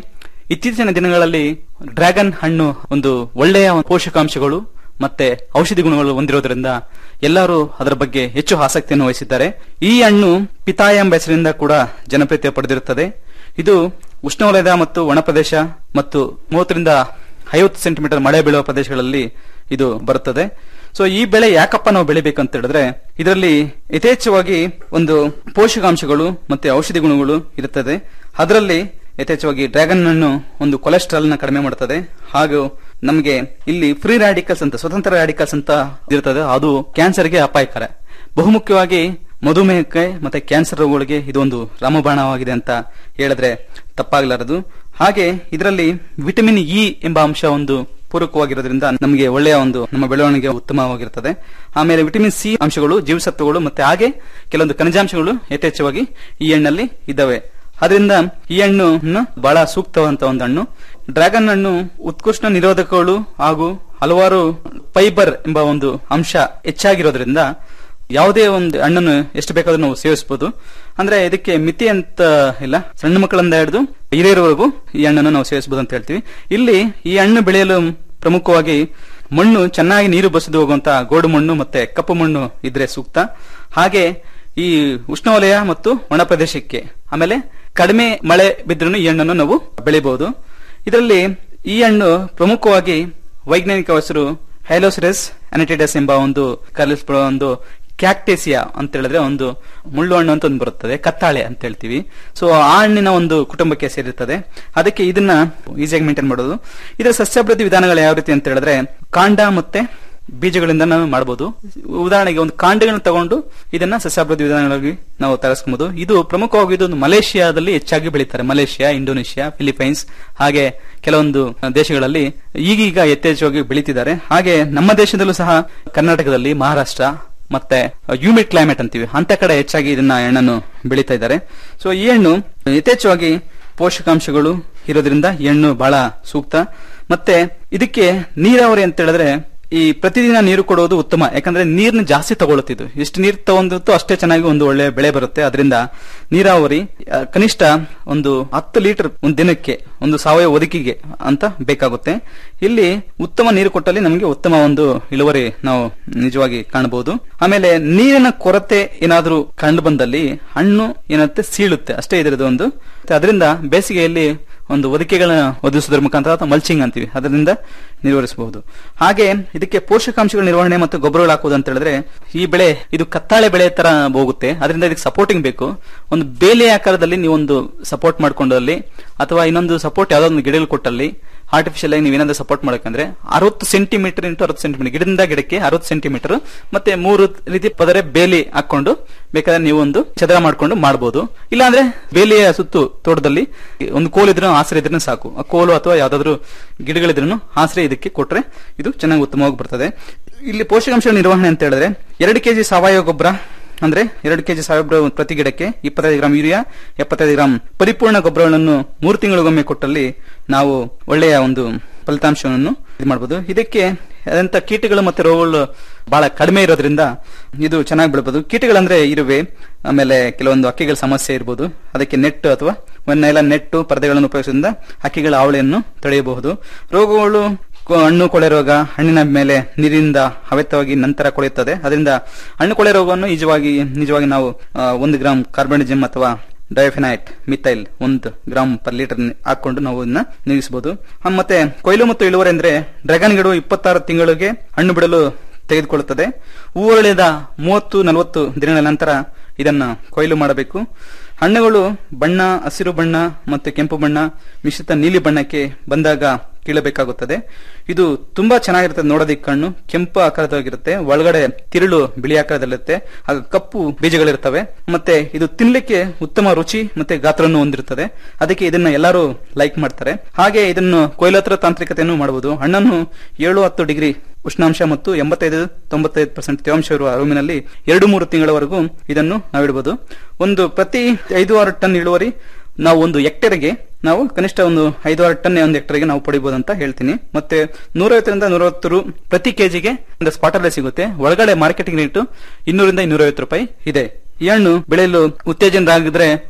ಇತ್ತೀಚಿನ ದಿನಗಳಲ್ಲಿ ಡ್ರ್ಯಾಗನ್ ಹಣ್ಣು ಒಂದು ಒಳ್ಳೆಯ ಪೋಷಕಾಂಶಗಳು ಮತ್ತೆ ಔಷಧಿ ಗುಣಗಳು ಹೊಂದಿರೋದ್ರಿಂದ ಎಲ್ಲರೂ ಅದರ ಬಗ್ಗೆ ಹೆಚ್ಚು ಆಸಕ್ತಿಯನ್ನು ವಹಿಸಿದ್ದಾರೆ ಈ ಹಣ್ಣು ಪಿತಾಯ ಎಂಬ ಹೆಸರಿನಿಂದ ಕೂಡ ಜನಪ್ರಿಯತೆ ಪಡೆದಿರುತ್ತದೆ ಇದು ಉಷ್ಣವಲಯದ ಮತ್ತು ಒಣ ಪ್ರದೇಶ ಮತ್ತು ಮೂವತ್ತರಿಂದ ಐವತ್ತು ಸೆಂಟಿಮೀಟರ್ ಮಳೆ ಬೀಳುವ ಪ್ರದೇಶಗಳಲ್ಲಿ ಇದು ಬರುತ್ತದೆ ಸೊ ಈ ಬೆಳೆ ಯಾಕಪ್ಪ ನಾವು ಬೆಳಿಬೇಕಂತ ಹೇಳಿದ್ರೆ ಇದರಲ್ಲಿ ಯಥೇಚ್ಛವಾಗಿ ಒಂದು ಪೋಷಕಾಂಶಗಳು ಮತ್ತೆ ಔಷಧಿ ಗುಣಗಳು ಇರುತ್ತದೆ ಅದರಲ್ಲಿ ಯಥೇಚ್ಛವಾಗಿ ಡ್ರ್ಯಾಗನ್ ಹಣ್ಣು ಒಂದು ಕೊಲೆಸ್ಟ್ರಾಲ್ ನ ಕಡಿಮೆ ಮಾಡುತ್ತದೆ ಹಾಗೂ ನಮಗೆ ಇಲ್ಲಿ ಫ್ರೀ ರಾಡಿಕಲ್ಸ್ ಅಂತ ಸ್ವತಂತ್ರ ರಾಡಿಕಲ್ಸ್ ಅಂತ ಇರುತ್ತದೆ ಅದು ಕ್ಯಾನ್ಸರ್ಗೆ ಅಪಾಯಕರ ಬಹುಮುಖ್ಯವಾಗಿ ಮಧುಮೇಹಕ್ಕೆ ಮತ್ತೆ ಕ್ಯಾನ್ಸರ್ ರೋಗಗಳಿಗೆ ಇದೊಂದು ರಾಮಬಾಣವಾಗಿದೆ ಅಂತ ಹೇಳಿದ್ರೆ ತಪ್ಪಾಗಲಾರದು ಹಾಗೆ ಇದರಲ್ಲಿ ವಿಟಮಿನ್ ಇ ಎಂಬ ಅಂಶ ಒಂದು ಪೂರಕವಾಗಿರೋದ್ರಿಂದ ನಮಗೆ ಒಳ್ಳೆಯ ಒಂದು ನಮ್ಮ ಬೆಳವಣಿಗೆ ಉತ್ತಮವಾಗಿರುತ್ತದೆ ಆಮೇಲೆ ವಿಟಮಿನ್ ಸಿ ಅಂಶಗಳು ಜೀವಸತ್ವಗಳು ಮತ್ತೆ ಹಾಗೆ ಕೆಲವೊಂದು ಖನಿಜಾಂಶಗಳು ಯಥೇಚ್ಛವಾಗಿ ಈ ಹಣ್ಣಲ್ಲಿ ಇದ್ದಾವೆ ಅದರಿಂದ ಈ ಹಣ್ಣು ಬಹಳ ಸೂಕ್ತವಂತ ಒಂದು ಹಣ್ಣು ಡ್ರ್ಯಾಗನ್ ಹಣ್ಣು ಉತ್ಕೃಷ್ಟ ನಿರೋಧಕಗಳು ಹಾಗೂ ಹಲವಾರು ಫೈಬರ್ ಎಂಬ ಒಂದು ಅಂಶ ಹೆಚ್ಚಾಗಿರೋದ್ರಿಂದ ಯಾವುದೇ ಒಂದು ಹಣ್ಣನ್ನು ಎಷ್ಟು ಬೇಕಾದ್ರೂ ನಾವು ಸೇವಿಸಬಹುದು ಅಂದ್ರೆ ಇದಕ್ಕೆ ಮಿತಿ ಅಂತ ಇಲ್ಲ ಸಣ್ಣ ಮಕ್ಕಳಿಂದ ಹಿಡಿದು ಹಿರಿಯರವರೆಗೂ ಈ ಹಣ್ಣನ್ನು ನಾವು ಸೇವಿಸಬಹುದು ಅಂತ ಹೇಳ್ತೀವಿ ಇಲ್ಲಿ ಈ ಹಣ್ಣು ಬೆಳೆಯಲು ಪ್ರಮುಖವಾಗಿ ಮಣ್ಣು ಚೆನ್ನಾಗಿ ನೀರು ಬಸಿದು ಹೋಗುವಂತ ಗೋಡು ಮಣ್ಣು ಮತ್ತೆ ಕಪ್ಪು ಮಣ್ಣು ಇದ್ರೆ ಸೂಕ್ತ ಹಾಗೆ ಈ ಉಷ್ಣವಲಯ ಮತ್ತು ಒಣ ಪ್ರದೇಶಕ್ಕೆ ಆಮೇಲೆ ಕಡಿಮೆ ಮಳೆ ಬಿದ್ರೂ ಈ ಹಣ್ಣನ್ನು ನಾವು ಬೆಳಿಬಹುದು ಇದರಲ್ಲಿ ಈ ಹಣ್ಣು ಪ್ರಮುಖವಾಗಿ ವೈಜ್ಞಾನಿಕ ಹೆಸರು ಹೈಲೋಸಿರಸ್ ಅನಿಟಿಡಸ್ ಎಂಬ ಒಂದು ಕಲಿಸ್ಬಿಡುವ ಒಂದು ಕ್ಯಾಕ್ಟೇಸಿಯಾ ಅಂತ ಹೇಳಿದ್ರೆ ಒಂದು ಮುಳ್ಳು ಹಣ್ಣು ಅಂತ ಒಂದು ಬರುತ್ತದೆ ಕತ್ತಾಳೆ ಅಂತ ಹೇಳ್ತೀವಿ ಸೊ ಆ ಹಣ್ಣಿನ ಒಂದು ಕುಟುಂಬಕ್ಕೆ ಸೇರಿರ್ತದೆ ಅದಕ್ಕೆ ಇದನ್ನ ಈಸಿಯಾಗಿ ಮೇಂಟೈನ್ ಮಾಡೋದು ಇದರ ಸಸ್ಯಾಭಿವೃದ್ಧಿ ವಿಧಾನಗಳು ಯಾವ ರೀತಿ ಅಂತ ಹೇಳಿದ್ರೆ ಕಾಂಡ ಮತ್ತೆ ಬೀಜಗಳಿಂದ ನಾವು ಮಾಡಬಹುದು ಉದಾಹರಣೆಗೆ ಒಂದು ಕಾಂಡಗಳನ್ನು ತಗೊಂಡು ಇದನ್ನ ಸಸ್ಯಾಭಿವೃದ್ಧಿ ವಿಧಾನಗಳಾಗಿ ನಾವು ತರಿಸ್ಕೊಬಹುದು ಇದು ಪ್ರಮುಖವಾಗಿ ಇದು ಮಲೇಷಿಯಾದಲ್ಲಿ ಹೆಚ್ಚಾಗಿ ಬೆಳೀತಾರೆ ಮಲೇಷಿಯಾ ಇಂಡೋನೇಷಿಯಾ ಫಿಲಿಪೈನ್ಸ್ ಹಾಗೆ ಕೆಲವೊಂದು ದೇಶಗಳಲ್ಲಿ ಈಗೀಗ ಯಥೇಚ್ಛವಾಗಿ ಬೆಳೀತಿದ್ದಾರೆ ಹಾಗೆ ನಮ್ಮ ದೇಶದಲ್ಲೂ ಸಹ ಕರ್ನಾಟಕದಲ್ಲಿ ಮಹಾರಾಷ್ಟ್ರ ಮತ್ತೆ ಹ್ಯೂಮಿಡ್ ಕ್ಲೈಮೇಟ್ ಅಂತೀವಿ ಅಂತ ಕಡೆ ಹೆಚ್ಚಾಗಿ ಇದನ್ನ ಹಣ್ಣನ್ನು ಬೆಳೀತಾ ಇದ್ದಾರೆ ಸೊ ಈ ಹಣ್ಣು ಯಥೇಚ್ಛವಾಗಿ ಪೋಷಕಾಂಶಗಳು ಇರೋದ್ರಿಂದ ಈ ಹಣ್ಣು ಬಹಳ ಸೂಕ್ತ ಮತ್ತೆ ಇದಕ್ಕೆ ನೀರಾವರಿ ಅಂತ ಹೇಳಿದ್ರೆ ಈ ಪ್ರತಿದಿನ ನೀರು ಕೊಡೋದು ಉತ್ತಮ ಯಾಕಂದ್ರೆ ನೀರ್ನ ಜಾಸ್ತಿ ತಗೊಳುತ್ತಿದ್ದು ಎಷ್ಟು ನೀರು ತಗೊಂಡಿರುತ್ತೋ ಅಷ್ಟೇ ಚೆನ್ನಾಗಿ ಒಂದು ಒಳ್ಳೆ ಬೆಳೆ ಬರುತ್ತೆ ಅದರಿಂದ ನೀರಾವರಿ ಆ, ಕನಿಷ್ಠ ಒಂದು ಹತ್ತು ಲೀಟರ್ ಒಂದು ದಿನಕ್ಕೆ ಒಂದು ಸಾವಯವ ಒದಗಿಗೆ ಅಂತ ಬೇಕಾಗುತ್ತೆ ಇಲ್ಲಿ ಉತ್ತಮ ನೀರು ಕೊಟ್ಟಲ್ಲಿ ನಮಗೆ ಉತ್ತಮ ಒಂದು ಇಳುವರಿ ನಾವು ನಿಜವಾಗಿ ಕಾಣಬಹುದು ಆಮೇಲೆ ನೀರಿನ ಕೊರತೆ ಏನಾದರೂ ಕಂಡು ಬಂದಲ್ಲಿ ಹಣ್ಣು ಏನಂತೆ ಸೀಳುತ್ತೆ ಅಷ್ಟೇ ಇದರದ್ದು ಒಂದು ಅದರಿಂದ ಬೇಸಿಗೆಯಲ್ಲಿ ಒಂದು ಒದಕೆಗಳನ್ನ ಒದಗಿಸೋದ್ರ ಮುಖಾಂತರ ಅಥವಾ ಮಲ್ಚಿಂಗ್ ಅಂತೀವಿ ಅದರಿಂದ ನಿರ್ವಹಿಸಬಹುದು ಹಾಗೆ ಇದಕ್ಕೆ ಪೋಷಕಾಂಶಗಳ ನಿರ್ವಹಣೆ ಮತ್ತು ಗೊಬ್ಬರಗಳು ಹಾಕುವುದು ಅಂತ ಹೇಳಿದ್ರೆ ಈ ಬೆಳೆ ಇದು ಕತ್ತಾಳೆ ಬೆಳೆ ತರ ಹೋಗುತ್ತೆ ಅದರಿಂದ ಇದಕ್ಕೆ ಸಪೋರ್ಟಿಂಗ್ ಬೇಕು ಒಂದು ಬೇಲೆ ಆಕಾರದಲ್ಲಿ ನೀವು ಒಂದು ಸಪೋರ್ಟ್ ಮಾಡ್ಕೊಂಡಲ್ಲಿ ಅಥವಾ ಇನ್ನೊಂದು ಸಪೋರ್ಟ್ ಯಾವ್ದೋ ಒಂದು ಗಿಡಗಳು ಕೊಟ್ಟಲ್ಲಿ ಆರ್ಟಿಫಿಷಿಯಲ್ ಆಗಿ ನೀವೇನಾದ್ರೂ ಸಪೋರ್ಟ್ ಮಾಡಬೇಕಂದ್ರೆ ಅರವತ್ತು ಸೆಂಟಿಮೀಟರ್ ಇಂಟು ಅರವತ್ತು ಸೆಂಟಿಮೀಟರ್ ಗಿಡದಿಂದ ಗಿಡಕ್ಕೆ ಅರವತ್ತು ಸೆಂಟಿಮೀಟರ್ ಮತ್ತೆ ಮೂರು ರೀತಿ ಪದರೆ ಬೇಲಿ ಹಾಕೊಂಡು ಬೇಕಾದ್ರೆ ನೀವು ಒಂದು ಚದರ ಮಾಡ್ಕೊಂಡು ಮಾಡಬಹುದು ಇಲ್ಲಾಂದ್ರೆ ಬೇಲಿಯ ಸುತ್ತು ತೋಟದಲ್ಲಿ ಒಂದು ಕೋಲ್ ಇದ್ರೂ ಆಸರೆ ಇದ್ರೂ ಸಾಕು ಆ ಕೋಲು ಅಥವಾ ಯಾವ್ದಾದ್ರು ಗಿಡಗಳಿದ್ರೂ ಆಸರೆ ಇದಕ್ಕೆ ಕೊಟ್ರೆ ಇದು ಚೆನ್ನಾಗಿ ಉತ್ತಮವಾಗಿ ಬರ್ತದೆ ಇಲ್ಲಿ ಪೋಷಕಾಂಶ ನಿರ್ವಹಣೆ ಅಂತ ಹೇಳಿದ್ರೆ ಎರಡು ಕೆಜಿ ಸಾವಯವ ಗೊಬ್ಬರ ಅಂದ್ರೆ ಎರಡು ಕೆಜಿ ಸಾವಯವ ಗೊಬ್ಬರ ಪ್ರತಿ ಗಿಡಕ್ಕೆ ಇಪ್ಪತ್ತೈದು ಗ್ರಾಂ ಯೂರಿಯಾ ಎಪ್ಪತ್ತೈದು ಗ್ರಾಂ ಪರಿಪೂರ್ಣ ಗೊಬ್ಬರಗಳನ್ನು ಮೂರು ತಿಂಗಳಿಗೊಮ್ಮೆ ಕೊಟ್ಟಲ್ಲಿ ನಾವು ಒಳ್ಳೆಯ ಒಂದು ಫಲಿತಾಂಶವನ್ನು ಇದು ಮಾಡಬಹುದು ಇದಕ್ಕೆ ಅದಂತ ಕೀಟಗಳು ಮತ್ತೆ ರೋಗಗಳು ಬಹಳ ಕಡಿಮೆ ಇರೋದ್ರಿಂದ ಇದು ಚೆನ್ನಾಗಿ ಬೆಳಬಹುದು ಕೀಟಗಳಂದ್ರೆ ಇರುವೆ ಆಮೇಲೆ ಕೆಲವೊಂದು ಹಕ್ಕಿಗಳ ಸಮಸ್ಯೆ ಇರಬಹುದು ಅದಕ್ಕೆ ನೆಟ್ ಅಥವಾ ಒಂದೆಲ್ಲ ನೆಟ್ಟು ಪರದೆಗಳನ್ನು ಉಪಯೋಗಿಸೋದ್ರಿಂದ ಹಕ್ಕಿಗಳ ಹಾವಳಿಯನ್ನು ತಡೆಯಬಹುದು ರೋಗಗಳು ಕೊ- ಹಣ್ಣು ಕೊಳೆ ರೋಗ ಹಣ್ಣಿನ ಮೇಲೆ ನೀರಿನಿಂದ ಅವೆತ್ತವಾಗಿ ನಂತರ ಕೊಳೆಯುತ್ತದೆ ಅದರಿಂದ ಹಣ್ಣು ಕೊಳೆ ರೋಗವನ್ನು ನಿಜವಾಗಿ ನಿಜವಾಗಿ ನಾವು ಆ, ಒಂದು ಗ್ರಾಂ ಕಾರ್ಬನಿಜಮ್ ಅಥವಾ ಡಯೋಫಿನೈಟ್ ಮಿಥೈಲ್ ಒಂದು ಗ್ರಾಂ ಪರ್ ಲೀಟರ್ ಹಾಕೊಂಡು ನಾವು ಇದನ್ನ ನೀಗಿಸಬಹುದು ಆ, ಮತ್ತೆ ಕೊಯ್ಲು ಮತ್ತು ಇಳುವರಿ ಅಂದ್ರೆ ಡ್ರ್ಯಾಗನ್ ಗಿಡವು ಇಪ್ಪತ್ತಾರು ತಿಂಗಳಿಗೆ ಹಣ್ಣು ಬಿಡಲು ತೆಗೆದುಕೊಳ್ಳುತ್ತದೆ ಹೂವರಳಿದ ಮೂವತ್ತು ನಲವತ್ತು ದಿನಗಳ ನಂತರ ಇದನ್ನ ಕೊಯ್ಲು ಮಾಡಬೇಕು ಹಣ್ಣುಗಳು ಬಣ್ಣ ಹಸಿರು ಬಣ್ಣ ಮತ್ತು ಕೆಂಪು ಬಣ್ಣ ಮಿಶ್ರಿತ ನೀಲಿ ಬಣ್ಣಕ್ಕೆ ಬಂದಾಗ ಕೀಳಬೇಕಾಗುತ್ತದೆ ಇದು ತುಂಬಾ ಚೆನ್ನಾಗಿರುತ್ತೆ ನೋಡೋದಕ್ಕೆ ಕಣ್ಣು ಕೆಂಪು ಆಕಾರದಾಗಿರುತ್ತೆ ಒಳಗಡೆ ತಿರುಳು ಬಿಳಿ ಆಕಾರದಲ್ಲಿರುತ್ತೆ ಹಾಗೂ ಕಪ್ಪು ಬೀಜಗಳಿರ್ತವೆ ಮತ್ತೆ ಇದು ತಿನ್ಲಿಕ್ಕೆ ಉತ್ತಮ ರುಚಿ ಮತ್ತೆ ಗಾತ್ರವನ್ನು ಹೊಂದಿರುತ್ತದೆ ಅದಕ್ಕೆ ಇದನ್ನ ಎಲ್ಲರೂ ಲೈಕ್ ಮಾಡ್ತಾರೆ ಹಾಗೆ ಇದನ್ನು ಕೊಯ್ಲೋತ್ತರ ತಾಂತ್ರಿಕತೆಯನ್ನು ಮಾಡಬಹುದು ಹಣ್ಣನ್ನು ಏಳು ಹತ್ತು ಡಿಗ್ರಿ ಉಷ್ಣಾಂಶ ಮತ್ತು ಎಂಬತ್ತೈದು ತೊಂಬತ್ತೈದು ಪರ್ಸೆಂಟ್ ತೇವಾಂಶ ಇರುವ ರೂಮಿನಲ್ಲಿ ಎರಡು ಮೂರು ತಿಂಗಳವರೆಗೂ ಇದನ್ನು ನಾವಿಡಬಹುದು ಒಂದು ಪ್ರತಿ ಐದು ಆರು ಟನ್ ಇಳುವರಿ ನಾವು ಒಂದು ಹೆಕ್ಟೇರ್ಗೆ ನಾವು ಕನಿಷ್ಠ ಒಂದು ಐದು ಆರು ಟನ್ ಒಂದು ಹೆಕ್ಟರ್ಗೆ ನಾವು ಪಡಿಬಹುದು ಅಂತ ಹೇಳ್ತೀನಿ ಮತ್ತೆ ನೂರೈವತ್ತರಿಂದ ನೂರವತ್ತು ರು ಪ್ರತಿ ಕೆಜಿಗೆ ಒಂದು ಸ್ಪಾಟಲ್ಲೇ ಸಿಗುತ್ತೆ ಒಳಗಡೆ ಮಾರ್ಕೆಟಿಂಗ್ ರೇಟ್ ಇನ್ನೂರಿಂದ ಇನ್ನೂರೈವತ್ತು ರೂಪಾಯಿ ಇದೆ ಈ ಹಣ್ಣು ಬೆಳೆಯಲು ಉತ್ತೇಜನರಾಗಿದ್ರೆ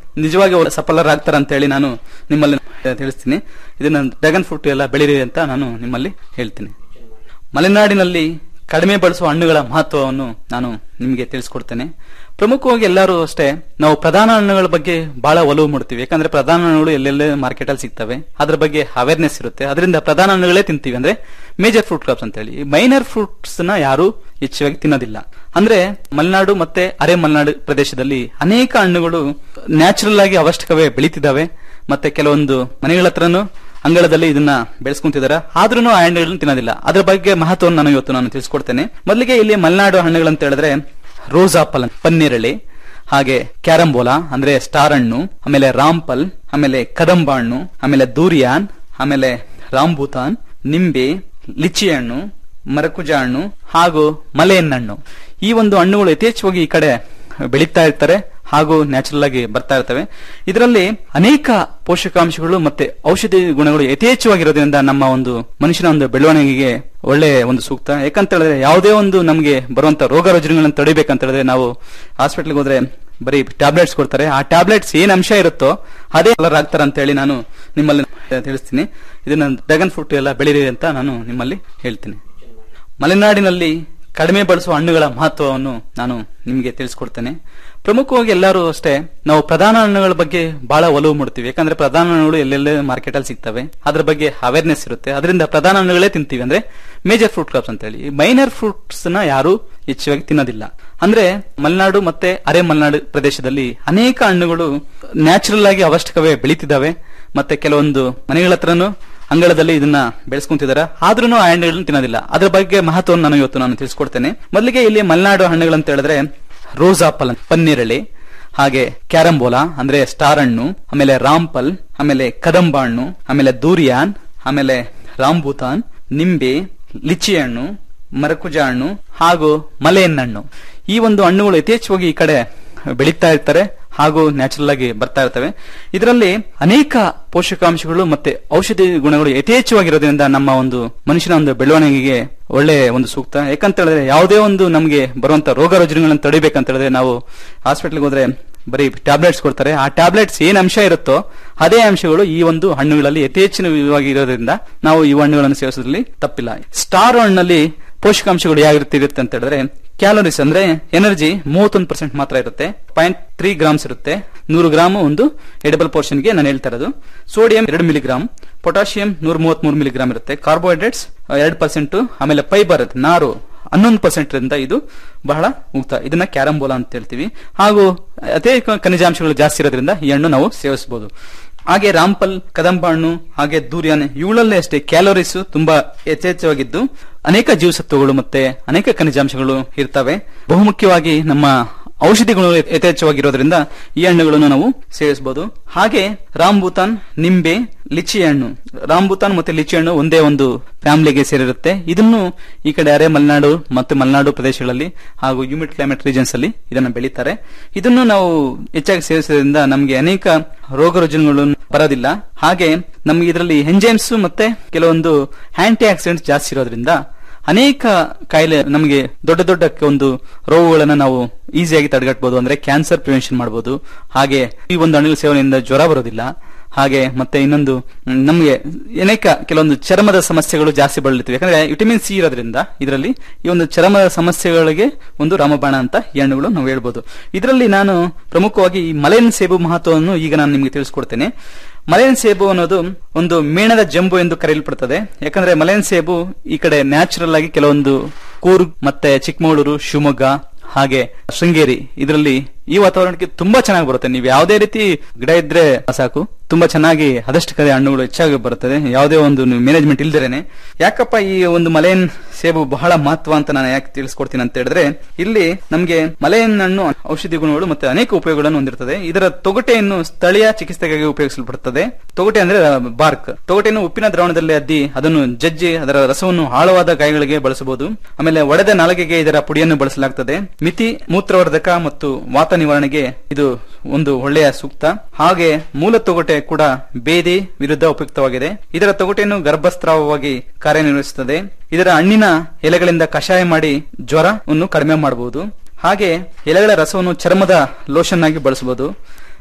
ನಿಜವಾಗಿ ಅವ್ರು ಸಫಲರಾಗ್ತಾರ ಅಂತ ಹೇಳಿ ನಾನು ನಿಮ್ಮಲ್ಲಿ ತಿಳಿಸ್ತೀನಿ ಇದನ್ನ ಡ್ರ್ಯಾಗನ್ ಫ್ರೂಟ್ ಎಲ್ಲ ಬೆಳೀರಿ ಅಂತ ನಾನು ನಿಮ್ಮಲ್ಲಿ ಹೇಳ್ತೀನಿ ಮಲೆನಾಡಿನಲ್ಲಿ ಕಡಿಮೆ ಬಳಸುವ ಹಣ್ಣುಗಳ ಮಹತ್ವವನ್ನು ನಾನು ನಿಮಗೆ ತಿಳಿಸ್ಕೊಡ್ತೇನೆ ಪ್ರಮುಖವಾಗಿ ಎಲ್ಲರೂ ಅಷ್ಟೇ ನಾವು ಪ್ರಧಾನ ಹಣ್ಣುಗಳ ಬಗ್ಗೆ ಬಹಳ ಒಲವು ಮಾಡ್ತೀವಿ ಯಾಕಂದ್ರೆ ಪ್ರಧಾನ ಹಣ್ಣುಗಳು ಎಲ್ಲೆಲ್ಲೇ ಮಾರ್ಕೆಟ್ ಅಲ್ಲಿ ಸಿಗ್ತವೆ ಅದ್ರ ಬಗ್ಗೆ ಅವೇರ್ನೆಸ್ ಇರುತ್ತೆ ಅದರಿಂದ ಪ್ರಧಾನ ಹಣ್ಣುಗಳೇ ತಿಂತೀವಿ ಅಂದ್ರೆ ಮೇಜರ್ ಫ್ರೂಟ್ ಕ್ರಾಪ್ಸ್ ಅಂತ ಹೇಳಿ ಮೈನರ್ ಫ್ರೂಟ್ಸ್ ನ ಯಾರು ಹೆಚ್ಚಾಗಿ ತಿನ್ನೋದಿಲ್ಲ ಅಂದ್ರೆ ಮಲೆನಾಡು ಮತ್ತೆ ಅರೆ ಮಲೆನಾಡು ಪ್ರದೇಶದಲ್ಲಿ ಅನೇಕ ಹಣ್ಣುಗಳು ನ್ಯಾಚುರಲ್ ಆಗಿ ಅವಶ್ಯಕವೇ ಬೆಳೀತಿದ್ದಾವೆ ಮತ್ತೆ ಕೆಲವೊಂದು ಮನೆಗಳ ಹತ್ರನು ಅಂಗಳದಲ್ಲಿ ಇದನ್ನ ಬೆಳೆಸ್ಕೊಂತಿದ್ದಾರೆ ಆದ್ರೂ ಆ ಹಣ್ಣುಗಳನ್ನ ತಿನ್ನೋದಿಲ್ಲ ಅದ್ರ ಬಗ್ಗೆ ಮಹತ್ವವನ್ನು ನಾನು ಇವತ್ತು ನಾನು ತಿಳಿಸ್ಕೊಡ್ತೇನೆ ಮೊದಲಿಗೆ ಇಲ್ಲಿ ಮಲೆನಾಡು ಹಣ್ಣುಗಳಂತ ಹೇಳಿದ್ರೆ ರೋಸ್ ಆಪಲ್ ಪನ್ನೀರಳಿ ಹಾಗೆ ಕ್ಯಾರಂಬೋಲಾ ಅಂದ್ರೆ ಸ್ಟಾರ್ ಹಣ್ಣು ಆಮೇಲೆ ರಾಂಪಲ್ ಆಮೇಲೆ ಕದಂಬ ಹಣ್ಣು ಆಮೇಲೆ ದೂರಿಯಾನ್ ಆಮೇಲೆ ರಾಂಬೂತಾನ್ ನಿಂಬೆ ಲಿಚಿ ಹಣ್ಣು ಮರಕುಜ ಹಣ್ಣು ಹಾಗೂ ಮಲೆಯನ್ ಹಣ್ಣು ಈ ಒಂದು ಹಣ್ಣುಗಳು ಯಥೇಚ್ಛವಾಗಿ ಈ ಕಡೆ ಬೆಳೀತಾ ಇರ್ತಾರೆ ಹಾಗೂ ನ್ಯಾಚುರಲ್ ಆಗಿ ಬರ್ತಾ ಇರ್ತವೆ ಇದರಲ್ಲಿ ಅನೇಕ ಪೋಷಕಾಂಶಗಳು ಮತ್ತೆ ಔಷಧಿ ಗುಣಗಳು ಯಥೇಚ್ಛವಾಗಿರೋದ್ರಿಂದ ನಮ್ಮ ಒಂದು ಮನುಷ್ಯನ ಒಂದು ಬೆಳವಣಿಗೆಗೆ ಒಳ್ಳೆ ಒಂದು ಸೂಕ್ತ ಯಾಕಂತ ಹೇಳಿದ್ರೆ ಯಾವುದೇ ಒಂದು ನಮಗೆ ಬರುವಂತ ರೋಗ ರುಜಿನಗಳನ್ನು ತಡಿಬೇಕಂತ ಹೇಳಿದ್ರೆ ನಾವು ಹಾಸ್ಪಿಟಲ್ಗೆ ಹೋದ್ರೆ ಬರೀ ಟ್ಯಾಬ್ಲೆಟ್ಸ್ ಕೊಡ್ತಾರೆ ಆ ಟ್ಯಾಬ್ಲೆಟ್ಸ್ ಏನ್ ಅಂಶ ಇರುತ್ತೋ ಅದೇ ಕಲರ್ ಆಗ್ತಾರೆ ಅಂತ ಹೇಳಿ ನಾನು ನಿಮ್ಮಲ್ಲಿ ತಿಳಿಸ್ತೀನಿ ಇದನ್ನ ಡ್ರ್ಯಾಗನ್ ಫ್ರೂಟ್ ಎಲ್ಲ ಬೆಳೀರಿ ಅಂತ ನಾನು ನಿಮ್ಮಲ್ಲಿ ಹೇಳ್ತೀನಿ ಮಲೆನಾಡಿನಲ್ಲಿ ಕಡಿಮೆ ಬಳಸುವ ಹಣ್ಣುಗಳ ಮಹತ್ವವನ್ನು ನಾನು ನಿಮಗೆ ತಿಳಿಸ್ಕೊಡ್ತೇನೆ ಪ್ರಮುಖವಾಗಿ ಎಲ್ಲರೂ ಅಷ್ಟೇ ನಾವು ಪ್ರಧಾನ ಹಣ್ಣುಗಳ ಬಗ್ಗೆ ಬಹಳ ಒಲವು ಮಾಡ್ತೀವಿ ಯಾಕಂದ್ರೆ ಪ್ರಧಾನ ಹಣ್ಣುಗಳು ಎಲ್ಲೆಲ್ಲೇ ಮಾರ್ಕೆಟ್ ಅಲ್ಲಿ ಸಿಗ್ತವೆ ಅದ್ರ ಬಗ್ಗೆ ಅವೇರ್ನೆಸ್ ಇರುತ್ತೆ ಅದರಿಂದ ಪ್ರಧಾನ ಹಣ್ಣುಗಳೇ ತಿಂತೀವಿ ಅಂದ್ರೆ ಮೇಜರ್ ಫ್ರೂಟ್ ಕ್ರಾಪ್ಸ್ ಅಂತ ಹೇಳಿ ಮೈನರ್ ಫ್ರೂಟ್ಸ್ ನ ಯಾರು ಹೆಚ್ಚಾಗಿ ತಿನ್ನೋದಿಲ್ಲ ಅಂದ್ರೆ ಮಲೆನಾಡು ಮತ್ತೆ ಅರೆ ಮಲೆನಾಡು ಪ್ರದೇಶದಲ್ಲಿ ಅನೇಕ ಹಣ್ಣುಗಳು ನ್ಯಾಚುರಲ್ ಆಗಿ ಅವಶ್ಯಕವೇ ಬೆಳೀತಿದ್ದಾವೆ ಮತ್ತೆ ಕೆಲವೊಂದು ಮನೆಗಳ ಹತ್ರನು ಅಂಗಳದಲ್ಲಿ ಇದನ್ನ ಬೆಳೆಸ್ಕೊಂತಿದ್ದಾರೆ ಆದ್ರೂ ಆ ಹಣ್ಣುಗಳನ್ನ ತಿನ್ನೋದಿಲ್ಲ ಅದ್ರ ಬಗ್ಗೆ ಮಹತ್ವವನ್ನು ನಾನು ಇವತ್ತು ನಾನು ತಿಳಿಸ್ಕೊಡ್ತೇನೆ ಮೊದಲಿಗೆ ಇಲ್ಲಿ ಮಲೆನಾಡು ಹಣ್ಣುಗಳಂತ ಹೇಳಿದ್ರೆ ರೋಸ್ ಆಪಲ್ ಪನ್ನೀರಳಿ ಹಾಗೆ ಕ್ಯಾರಂಬೋಲಾ ಅಂದ್ರೆ ಸ್ಟಾರ್ ಹಣ್ಣು ಆಮೇಲೆ ರಾಂಪಲ್ ಆಮೇಲೆ ಕದಂಬ ಹಣ್ಣು ಆಮೇಲೆ ದೂರಿಯಾನ್ ಆಮೇಲೆ ರಾಂಬೂತಾನ್ ನಿಂಬೆ ಲಿಚಿ ಹಣ್ಣು ಮರಕುಜ ಹಣ್ಣು ಹಾಗೂ ಮಲೆಯನ್ ಹಣ್ಣು ಈ ಒಂದು ಹಣ್ಣುಗಳು ಯಥೇಚ್ಛವಾಗಿ ಈ ಕಡೆ ಬೆಳೀತಾ ಇರ್ತಾರೆ ಹಾಗೂ ನ್ಯಾಚುರಲ್ ಆಗಿ ಬರ್ತಾ ಇರ್ತವೆ ಇದರಲ್ಲಿ ಅನೇಕ ಪೋಷಕಾಂಶಗಳು ಮತ್ತೆ ಔಷಧಿ ಗುಣಗಳು ಯಥೇಚ್ಛವಾಗಿರೋದ್ರಿಂದ ನಮ್ಮ ಒಂದು ಮನುಷ್ಯನ ಒಂದು ಬೆಳವಣಿಗೆಗೆ ಒಳ್ಳೆ ಒಂದು ಸೂಕ್ತ ಯಾಕಂತ ಹೇಳಿದ್ರೆ ಯಾವುದೇ ಒಂದು ನಮಗೆ ಬರುವಂತ ರೋಗ ರುಜಿನಗಳನ್ನು ತಡಿಬೇಕಂತ ಹೇಳಿದ್ರೆ ನಾವು ಹಾಸ್ಪಿಟಲ್ಗೆ ಹೋದ್ರೆ ಬರೀ ಟ್ಯಾಬ್ಲೆಟ್ಸ್ ಕೊಡ್ತಾರೆ ಆ ಟ್ಯಾಬ್ಲೆಟ್ಸ್ ಏನ್ ಅಂಶ ಇರುತ್ತೋ ಅದೇ ಅಂಶಗಳು ಈ ಒಂದು ಹಣ್ಣುಗಳಲ್ಲಿ ಯಥೇಚ್ಛವಾಗಿ ಇರೋದ್ರಿಂದ ನಾವು ಈ ಹಣ್ಣುಗಳನ್ನು ಸೇವಿಸೋದ್ರಲ್ಲಿ ತಪ್ಪಿಲ್ಲ ಸ್ಟಾರ್ ಹಣ್ಣಲ್ಲಿ ಪೋಷಕಾಂಶಗಳು ಯಾವಿರುತ್ತೆ ಅಂತ ಹೇಳಿದ್ರೆ ಕ್ಯಾಲೋರೀಸ್ ಅಂದ್ರೆ ಎನರ್ಜಿ ಮೂವತ್ತೊಂದು ಪರ್ಸೆಂಟ್ ಮಾತ್ರ ಇರುತ್ತೆ ಪಾಯಿಂಟ್ ತ್ರೀ ಗ್ರಾಮ್ಸ್ ಇರುತ್ತೆ ನೂರು ಗ್ರಾಮ್ ಒಂದು ಎಡಿಬಲ್ ಪೋರ್ಷನ್ಗೆ ನಾನು ಹೇಳ್ತಾ ಇರೋದು ಸೋಡಿಯಂ ಎರಡು ಮಿಲಿಗ್ರಾಮ್ ಪೊಟಾಷಿಯಂ ನೂರ ಮೂವತ್ಮೂರು ಮಿಲಿಗ್ರಾಮ್ ಇರುತ್ತೆ ಕಾರ್ಬೋಹೈಡ್ರೇಟ್ಸ್ ಎರಡು ಪರ್ಸೆಂಟ್ ಆಮೇಲೆ ಫೈಬರ್ ನಾರು ಹನ್ನೊಂದು ಪರ್ಸೆಂಟ್ ಇಂದ ಇದು ಬಹಳ ಮುಕ್ತ ಇದನ್ನ ಕ್ಯಾರಂಬೋಲಾ ಅಂತ ಹೇಳ್ತೀವಿ ಹಾಗೂ ಅದೇ ಖನಿಜಾಂಶಗಳು ಜಾಸ್ತಿ ಇರೋದ್ರಿಂದ ಈ ಹಣ್ಣು ನಾವು ಸೇವಿಸಬಹುದು ಹಾಗೆ ರಾಂಪಲ್ ಕದಂಬ ಹಣ್ಣು ಹಾಗೆ ದೂರ್ಯಾನೆ ಇವುಗಳಲ್ಲೇ ಅಷ್ಟೇ ಕ್ಯಾಲೋರೀಸ್ ತುಂಬಾ ಯಥೇಚ್ಛವಾಗಿದ್ದು ಅನೇಕ ಜೀವಸತ್ವಗಳು ಮತ್ತೆ ಅನೇಕ ಖನಿಜಾಂಶಗಳು ಇರ್ತವೆ ಬಹುಮುಖ್ಯವಾಗಿ ನಮ್ಮ ಔಷಧಿಗಳು ಯಥೇಚ್ಛವಾಗಿರೋದ್ರಿಂದ ಈ ಹಣ್ಣುಗಳನ್ನು ನಾವು ಸೇವಿಸಬಹುದು ಹಾಗೆ ರಾಂಬೂತಾನ್ ನಿಂಬೆ ಲಿಚಿ ಹಣ್ಣು ರಾಂಬೂತಾನ್ ಮತ್ತೆ ಲಿಚಿ ಹಣ್ಣು ಒಂದೇ ಒಂದು ಫ್ಯಾಮಿಲಿಗೆ ಸೇರಿರುತ್ತೆ ಇದನ್ನು ಈ ಕಡೆ ಅರೆ ಮಲೆನಾಡು ಮತ್ತು ಮಲೆನಾಡು ಪ್ರದೇಶಗಳಲ್ಲಿ ಹಾಗೂ ಹ್ಯೂಮಿಡ್ ಕ್ಲೈಮೇಟ್ ರೀಜನ್ಸ್ ಅಲ್ಲಿ ಇದನ್ನು ಬೆಳೀತಾರೆ ಇದನ್ನು ನಾವು ಹೆಚ್ಚಾಗಿ ಸೇವಿಸೋದ್ರಿಂದ ನಮಗೆ ಅನೇಕ ರೋಗ ರುಜಿನಗಳು ಬರೋದಿಲ್ಲ ಹಾಗೆ ನಮ್ಗೆ ಇದರಲ್ಲಿ ಎಂಜೈಮ್ಸ್ ಮತ್ತೆ ಕೆಲವೊಂದು ಆಂಟಿ ಆಕ್ಸಿಡೆಂಟ್ಸ್ ಜಾಸ್ತಿ ಇರೋದ್ರಿಂದ ಅನೇಕ ಕಾಯಿಲೆ ನಮಗೆ ದೊಡ್ಡ ದೊಡ್ಡ ಒಂದು ರೋಗಗಳನ್ನ ನಾವು ಈಸಿಯಾಗಿ ತಡೆಗಟ್ಟಬಹುದು ಅಂದ್ರೆ ಕ್ಯಾನ್ಸರ್ ಪ್ರಿವೆನ್ಷನ್ ಮಾಡಬಹುದು ಹಾಗೆ ಈ ಒಂದು ಹಣ್ಣುಗಳ ಸೇವನೆಯಿಂದ ಜ್ವರ ಬರೋದಿಲ್ಲ ಹಾಗೆ ಮತ್ತೆ ಇನ್ನೊಂದು ಮ್, ನಮಗೆ ಅನೇಕ ಕೆಲವೊಂದು ಚರ್ಮದ ಸಮಸ್ಯೆಗಳು ಜಾಸ್ತಿ ಬಳಲುತ್ತವೆ ಯಾಕಂದ್ರೆ ವಿಟಮಿನ್ ಸಿ ಇರೋದ್ರಿಂದ ಇದರಲ್ಲಿ ಈ ಒಂದು ಚರ್ಮದ ಸಮಸ್ಯೆಗಳಿಗೆ ಒಂದು ರಾಮಬಾಣ ಅಂತ ಈ ಹಣ್ಣುಗಳು ನಾವು ಹೇಳ್ಬೋದು ಇದರಲ್ಲಿ ನಾನು ಪ್ರಮುಖವಾಗಿ ಈ ಮಲೆನ್ ಸೇಬು ಮಹತ್ವವನ್ನು ಈಗ ನಾನು ನಿಮಗೆ ತಿಳಿಸ್ಕೊಡ್ತೇನೆ ಮಲೆನ್ ಸೇಬು ಅನ್ನೋದು ಒಂದು ಮೇಣದ ಜಂಬು ಎಂದು ಕರೆಯಲ್ಪಡುತ್ತದೆ ಯಾಕಂದ್ರೆ ಮಲೆನ್ ಸೇಬು ಈ ಕಡೆ ನ್ಯಾಚುರಲ್ ಆಗಿ ಕೆಲವೊಂದು ಕೂರ್ಗ್ ಮತ್ತೆ ಚಿಕ್ಕಮಗಳೂರು ಶಿವಮೊಗ್ಗ ಹಾಗೆ ಶೃಂಗೇರಿ ಇದರಲ್ಲಿ ಈ ವಾತಾವರಣಕ್ಕೆ ತುಂಬಾ ಚೆನ್ನಾಗಿ ಬರುತ್ತೆ ನೀವು ಯಾವುದೇ ರೀತಿ ಗಿಡ ಇದ್ರೆ ಸಾಕು ತುಂಬಾ ಚೆನ್ನಾಗಿ ಅದಷ್ಟು ಕಡೆ ಹಣ್ಣುಗಳು ಹೆಚ್ಚಾಗಿ ಬರುತ್ತದೆ ಯಾವುದೇ ಒಂದು ಮ್ಯಾನೇಜ್ಮೆಂಟ್ ಇಲ್ದಿರೇನೆ ಯಾಕಪ್ಪ ಈ ಒಂದು ಮಲೆಯನ್ ಸೇಬು ಬಹಳ ಮಹತ್ವ ಅಂತ ನಾನು ಯಾಕೆ ತಿಳಿಸ್ಕೊಡ್ತೀನಿ ಅಂತ ಹೇಳಿದ್ರೆ ಇಲ್ಲಿ ನಮಗೆ ಮಲೆಯನ್ ಹಣ್ಣು ಔಷಧಿ ಗುಣಗಳು ಮತ್ತೆ ಅನೇಕ ಉಪಯೋಗಗಳನ್ನು ಹೊಂದಿರುತ್ತದೆ ಇದರ ತೊಗಟೆಯನ್ನು ಸ್ಥಳೀಯ ಚಿಕಿತ್ಸೆಗಾಗಿ ಉಪಯೋಗಿಸಲ್ಪಡುತ್ತದೆ ತೊಗಟೆ ಅಂದ್ರೆ ಬಾರ್ಕ್ ತೊಗಟೆಯನ್ನು ಉಪ್ಪಿನ ದ್ರಾವಣದಲ್ಲಿ ಅದ್ದಿ ಅದನ್ನು ಜಜ್ಜಿ ಅದರ ರಸವನ್ನು ಆಳವಾದ ಗಾಯಗಳಿಗೆ ಬಳಸಬಹುದು ಆಮೇಲೆ ಒಡೆದ ನಾಲಿಗೆಗೆ ಇದರ ಪುಡಿಯನ್ನು ಬಳಸಲಾಗುತ್ತದೆ ಮಿತಿ ಮೂತ್ರವರ್ಧಕ ಮತ್ತು ವಾತ ನಿವಾರಣೆಗೆ ಇದು ಒಂದು ಒಳ್ಳೆಯ ಸೂಕ್ತ ಹಾಗೆ ಮೂಲ ತೊಗಟೆ ಕೂಡ ಬೇದಿ ವಿರುದ್ಧ ಉಪಯುಕ್ತವಾಗಿದೆ ಇದರ ತೊಗಟೆಯನ್ನು ಗರ್ಭಸ್ರಾವವಾಗಿ ಕಾರ್ಯನಿರ್ವಹಿಸುತ್ತದೆ ಇದರ ಹಣ್ಣಿನ ಎಲೆಗಳಿಂದ ಕಷಾಯ ಮಾಡಿ ಜ್ವರವನ್ನು ಕಡಿಮೆ ಮಾಡಬಹುದು ಹಾಗೆ ಎಲೆಗಳ ರಸವನ್ನು ಚರ್ಮದ ಲೋಷನ್ ಆಗಿ ಬಳಸಬಹುದು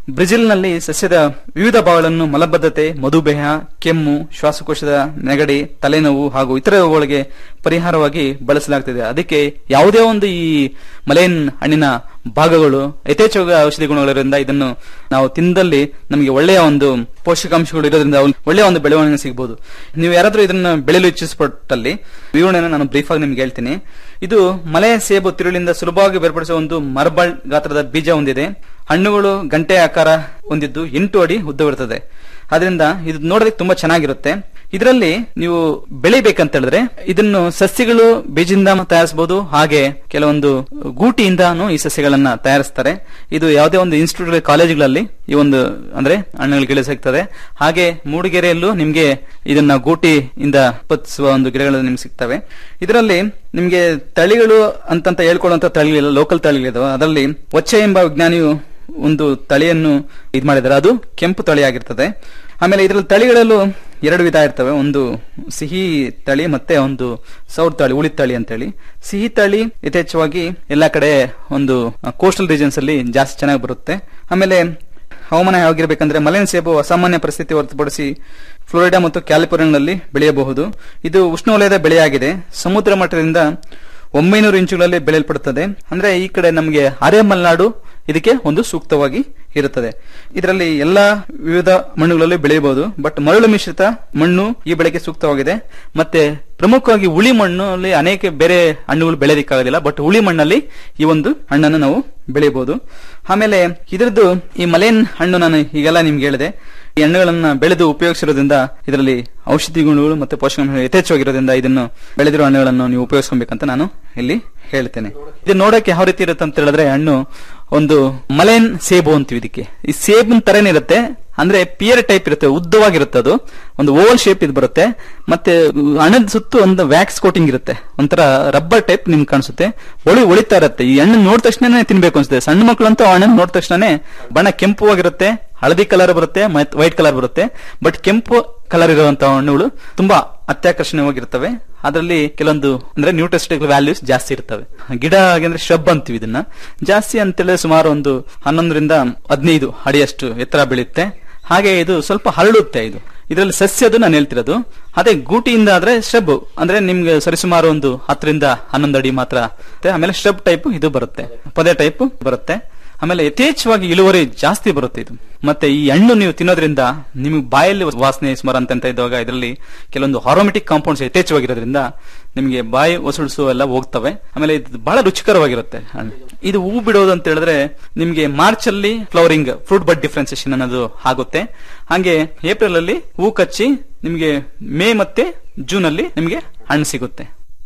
ಬ್ರೆಜಿಲ್ನಲ್ಲಿ ಸಸ್ಯದ ವಿವಿಧ ಭಾಗಗಳನ್ನು ಮಲಬದ್ಧತೆ ಮಧುಮೇಹ ಕೆಮ್ಮು ಶ್ವಾಸಕೋಶದ ನೆಗಡಿ ತಲೆನೋವು ಹಾಗೂ ಇತರ ರೋಗಗಳಿಗೆ ಪರಿಹಾರವಾಗಿ ಬಳಸಲಾಗ್ತಿದೆ ಅದಕ್ಕೆ ಯಾವುದೇ ಒಂದು ಈ ಮಲೈನ್ ಹಣ್ಣಿನ ಭಾಗಗಳು ಯಥೇಚ್ಛವಾಗಿ ಔಷಧಿ ಗುಣಗಳಿರೋದ್ರಿಂದ ಇದನ್ನು ನಾವು ತಿಂದಲ್ಲಿ ನಮಗೆ ಒಳ್ಳೆಯ ಒಂದು ಪೋಷಕಾಂಶಗಳು ಇರೋದ್ರಿಂದ ಒಳ್ಳೆಯ ಒಂದು ಬೆಳವಣಿಗೆ ಸಿಗಬಹುದು ನೀವು ಯಾರಾದ್ರೂ ಇದನ್ನ ಬೆಳೆಯಲು ಇಚ್ಛಿಸಪಟ್ಟಲ್ಲಿ ವಿವರಣೆಯನ್ನು ನಾನು ಬ್ರೀಫ್ ಆಗಿ ನಿಮ್ಗೆ ಹೇಳ್ತೀನಿ ಇದು ಮಲೆಯ ಸೇಬು ತಿರುಳಿಂದ ಸುಲಭವಾಗಿ ಬೇರ್ಪಡಿಸುವ ಒಂದು ಮರಬಲ್ ಗಾತ್ರದ ಬೀಜ ಹೊಂದಿದೆ ಹಣ್ಣುಗಳು ಗಂಟೆ ಆಕಾರ ಹೊಂದಿದ್ದು ಎಂಟು ಅಡಿ ಉದ್ದವಿರುತ್ತದೆ ಅದರಿಂದ ಇದು ನೋಡೋದಕ್ಕೆ ತುಂಬಾ ಚೆನ್ನಾಗಿರುತ್ತೆ ಇದರಲ್ಲಿ ನೀವು ಬೆಳಿಬೇಕಂತ ಹೇಳಿದ್ರೆ ಇದನ್ನು ಸಸ್ಯಗಳು ಬೀಜದಿಂದ ತಯಾರಿಸಬಹುದು ಹಾಗೆ ಕೆಲವೊಂದು ಗೂಟಿಯಿಂದಾನು ಈ ಸಸ್ಯಗಳನ್ನ ತಯಾರಿಸ್ತಾರೆ ಇದು ಯಾವುದೇ ಒಂದು ಇನ್ಸ್ಟಿಟ್ಯೂಟ್ ಕಾಲೇಜುಗಳಲ್ಲಿ ಈ ಒಂದು ಅಂದ್ರೆ ಹಣ್ಣುಗಳ ಗಿಡ ಸಿಗ್ತದೆ ಹಾಗೆ ಮೂಡಿಗೆರೆಯಲ್ಲೂ ನಿಮ್ಗೆ ಇದನ್ನ ಗೂಟಿಯಿಂದ ಉತ್ಪಾದಿಸುವ ಒಂದು ಗಿಡಗಳು ನಿಮ್ಗೆ ಸಿಗ್ತವೆ ಇದರಲ್ಲಿ ನಿಮ್ಗೆ ತಳಿಗಳು ಅಂತಂತ ಹೇಳ್ಕೊಳ್ಳುವಂತ ತಳಿಗಳಿಲ್ಲ ಲೋಕಲ್ ತಳಿಗಳಿದಾವೆ ಅದರಲ್ಲಿ ಒಚ್ಚೆ ಎಂಬ ವಿಜ್ಞಾನಿಯು ಒಂದು ತಳಿಯನ್ನು ಇದ್ ಮಾಡಿದ್ದಾರೆ ಅದು ಕೆಂಪು ತಳಿಯಾಗಿರ್ತದೆ ಆಮೇಲೆ ಇದರಲ್ಲಿ ತಳಿಗಳಲ್ಲೂ ಎರಡು ವಿಧ ಇರ್ತವೆ ಒಂದು ಸಿಹಿ ತಳಿ ಮತ್ತೆ ಒಂದು ಸೌರ್ ತಳಿ ಉಳಿ ತಳಿ ಅಂತೇಳಿ ಸಿಹಿ ತಳಿ ಯಥೇಚ್ಛವಾಗಿ ಎಲ್ಲಾ ಕಡೆ ಒಂದು ಕೋಸ್ಟಲ್ ರೀಜನ್ಸ್ ಅಲ್ಲಿ ಜಾಸ್ತಿ ಚೆನ್ನಾಗಿ ಬರುತ್ತೆ ಆಮೇಲೆ ಹವಾಮಾನ ಹೇಗಿರ್ಬೇಕಂದ್ರೆ ಮಲೈನ್ ಸೇಬು ಅಸಾಮಾನ್ಯ ಪರಿಸ್ಥಿತಿ ಹೊರತುಪಡಿಸಿ ಫ್ಲೋರಿಡಾ ಮತ್ತು ಕ್ಯಾಲಿಫೋರ್ನಿಯಾದಲ್ಲಿ ಬೆಳೆಯಬಹುದು ಇದು ಉಷ್ಣವಲಯದ ಬೆಳೆಯಾಗಿದೆ ಸಮುದ್ರ ಮಟ್ಟದಿಂದ ಒಂಬೈನೂರು ಇಂಚುಗಳಲ್ಲಿ ಬೆಳೆಯಲ್ಪಡುತ್ತದೆ ಅಂದ್ರೆ ಈ ಕಡೆ ನಮಗೆ ಅರೆ ಮಲೆನಾಡು ಇದಕ್ಕೆ ಒಂದು ಸೂಕ್ತವಾಗಿ ಇರುತ್ತದೆ ಇದರಲ್ಲಿ ಎಲ್ಲಾ ವಿವಿಧ ಮಣ್ಣುಗಳಲ್ಲಿ ಬೆಳೆಯಬಹುದು ಬಟ್ ಮರಳು ಮಿಶ್ರಿತ ಮಣ್ಣು ಈ ಬೆಳೆಗೆ ಸೂಕ್ತವಾಗಿದೆ ಮತ್ತೆ ಪ್ರಮುಖವಾಗಿ ಉಳಿ ಮಣ್ಣಲ್ಲಿ ಅನೇಕ ಬೇರೆ ಹಣ್ಣುಗಳು ಬೆಳೆಯೋದಕ್ಕಾಗೋದಿಲ್ಲ ಬಟ್ ಉಳಿ ಮಣ್ಣಲ್ಲಿ ಈ ಒಂದು ಹಣ್ಣನ್ನು ನಾವು ಬೆಳೆಯಬಹುದು ಆಮೇಲೆ ಇದರದ್ದು ಈ ಮಲೇನ್ ಹಣ್ಣು ನಾನು ಈಗೆಲ್ಲ ನಿಮ್ಗೆ ಹೇಳಿದೆ ಈ ಹಣ್ಣುಗಳನ್ನ ಬೆಳೆದು ಉಪಯೋಗಿಸಿರೋದ್ರಿಂದ ಇದರಲ್ಲಿ ಔಷಧಿ ಗುಣಗಳು ಮತ್ತೆ ಪೋಷಕಾಂಶ ಯಥೇಚ್ಛವಾಗಿರೋದ್ರಿಂದ ಇದನ್ನು ಬೆಳೆದಿರೋ ಹಣ್ಣುಗಳನ್ನು ನೀವು ಉಪಯೋಗಿಸ್ಕೊಬೇಕಂತ ನಾನು ಇಲ್ಲಿ ಹೇಳ್ತೇನೆ ಇದು ನೋಡಕ್ಕೆ ಯಾವ ರೀತಿ ಇರುತ್ತೆ ಅಂತ ಹೇಳಿದ್ರೆ ಹಣ್ಣು ಒಂದು ಮಲೇನ್ ಸೇಬು ಅಂತೀವಿ ಇದಕ್ಕೆ ಈ ಸೇಬಿನ ತರನೇ ಇರುತ್ತೆ ಅಂದ್ರೆ ಪಿಯರ್ ಟೈಪ್ ಇರುತ್ತೆ ಉದ್ದವಾಗಿರುತ್ತೆ ಅದು ಒಂದು ಓವಲ್ ಶೇಪ್ ಇದು ಬರುತ್ತೆ ಮತ್ತೆ ಹಣ್ಣದ ಸುತ್ತು ಒಂದು ವ್ಯಾಕ್ಸ್ ಕೋಟಿಂಗ್ ಇರುತ್ತೆ ಒಂಥರ ರಬ್ಬರ್ ಟೈಪ್ ನಿಮ್ಗೆ ಕಾಣಿಸುತ್ತೆ ಒಳಿ ಒಳಿತಾ ಇರುತ್ತೆ ಈ ಹಣ್ಣು ನೋಡಿದ ತಕ್ಷಣನೇ ತಿನ್ಬೇಕು ಅನ್ಸುತ್ತೆ ಸಣ್ಣ ಮಕ್ಕಳಂತೂ ಹಣ್ಣನ್ನು ನೋಡಿದ ತಕ್ಷಣನೇ ಬಣ್ಣ ಕೆಂಪುವಾಗಿರುತ್ತೆ ಹಳದಿ ಕಲರ್ ಬರುತ್ತೆ ಮತ್ತೆ ವೈಟ್ ಕಲರ್ ಬರುತ್ತೆ ಬಟ್ ಕೆಂಪು ಕಲರ್ ಇರುವಂತಹ ಹಣ್ಣುಗಳು ತುಂಬಾ ಅತ್ಯಾಕರ್ಷಣೀಯವಾಗಿರ್ತವೆ ಅದರಲ್ಲಿ ಕೆಲವೊಂದು ಅಂದ್ರೆ ನ್ಯೂಟ್ರಿಸ್ಟಿಕಲ್ ವ್ಯಾಲ್ಯೂಸ್ ಜಾಸ್ತಿ ಇರ್ತವೆ ಗಿಡ ಅಂದ್ರೆ ಶ್ರಬ್ ಅಂತೀವಿ ಇದನ್ನ ಜಾಸ್ತಿ ಅಂತೇಳಿ ಸುಮಾರು ಒಂದು ಹನ್ನೊಂದರಿಂದ ಹದಿನೈದು ಅಡಿಯಷ್ಟು ಎತ್ತರ ಬೆಳೆಯುತ್ತೆ ಹಾಗೆ ಇದು ಸ್ವಲ್ಪ ಹರಡುತ್ತೆ ಇದು ಇದರಲ್ಲಿ ಸಸ್ಯದು ನಾನು ಹೇಳ್ತಿರೋದು ಅದೇ ಗೂಟಿಯಿಂದ ಆದ್ರೆ ಶ್ರಬ್ ಅಂದ್ರೆ ನಿಮ್ಗೆ ಸರಿಸುಮಾರು ಒಂದು ಹತ್ತರಿಂದ ಹನ್ನೊಂದು ಅಡಿ ಮಾತ್ರ ಆಮೇಲೆ ಶ್ರಬ್ ಟೈಪ್ ಇದು ಬರುತ್ತೆ ಪೊದೆ ಟೈಪ್ ಬರುತ್ತೆ ಆಮೇಲೆ ಯಥೇಚ್ಛವಾಗಿ ಇಳುವರಿ ಜಾಸ್ತಿ ಬರುತ್ತೆ ಇದು ಮತ್ತೆ ಈ ಹಣ್ಣು ನೀವು ತಿನ್ನೋದ್ರಿಂದ ನಿಮಗೆ ಬಾಯಲ್ಲಿ ವಾಸನೆ ಸ್ಮರಂತ ಅಂತ ಇದ್ದಾಗ ಇದರಲ್ಲಿ ಕೆಲವೊಂದು ಆರೋಮೆಟಿಕ್ ಕಾಂಪೌಂಡ್ಸ್ ಯಥೇಚ್ಛವಾಗಿರೋದ್ರಿಂದ ನಿಮಗೆ ಬಾಯಿ ಒಸಡಿಸು ಎಲ್ಲ ಹೋಗ್ತವೆ ಆಮೇಲೆ ಇದು ಬಹಳ ರುಚಿಕರವಾಗಿರುತ್ತೆ ಹಣ್ಣು ಇದು ಹೂ ಬಿಡೋದು ಅಂತ ಹೇಳಿದ್ರೆ ನಿಮಗೆ ಮಾರ್ಚ್ ಅಲ್ಲಿ ಫ್ಲವರಿಂಗ್ ಫ್ರೂಟ್ ಬಡ್ ಡಿಫ್ರೆನ್ಸಿಯೇಷನ್ ಅನ್ನೋದು ಆಗುತ್ತೆ ಹಾಗೆ ಏಪ್ರಿಲ್ ಅಲ್ಲಿ ಹೂ ಕಚ್ಚಿ ನಿಮಗೆ ಮೇ ಮತ್ತೆ ಜೂನ್ ಅಲ್ಲಿ ನಿಮಗೆ ಹಣ್ಣು ಸಿಗುತ್ತೆ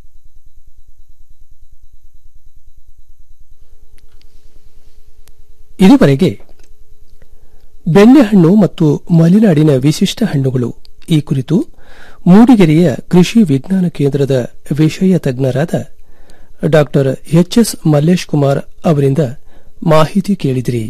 ಇದುವರೆಗೆ ಬೆಣ್ಣೆಹಣ್ಣು ಮತ್ತು ಮಲೆನಾಡಿನ ವಿಶಿಷ್ಟ ಹಣ್ಣುಗಳು ಈ ಕುರಿತು ಮೂಡಿಗೆರೆಯ ಕೃಷಿ ವಿಜ್ಞಾನ ಕೇಂದ್ರದ ವಿಷಯ ತಜ್ಞರಾದ ಡಾ ಎಚ್ ಎಸ್ ಮಲ್ಲೇಶ್ ಕುಮಾರ್ ಅವರಿಂದ ಮಾಹಿತಿ ಕೇಳಿದಿರಿ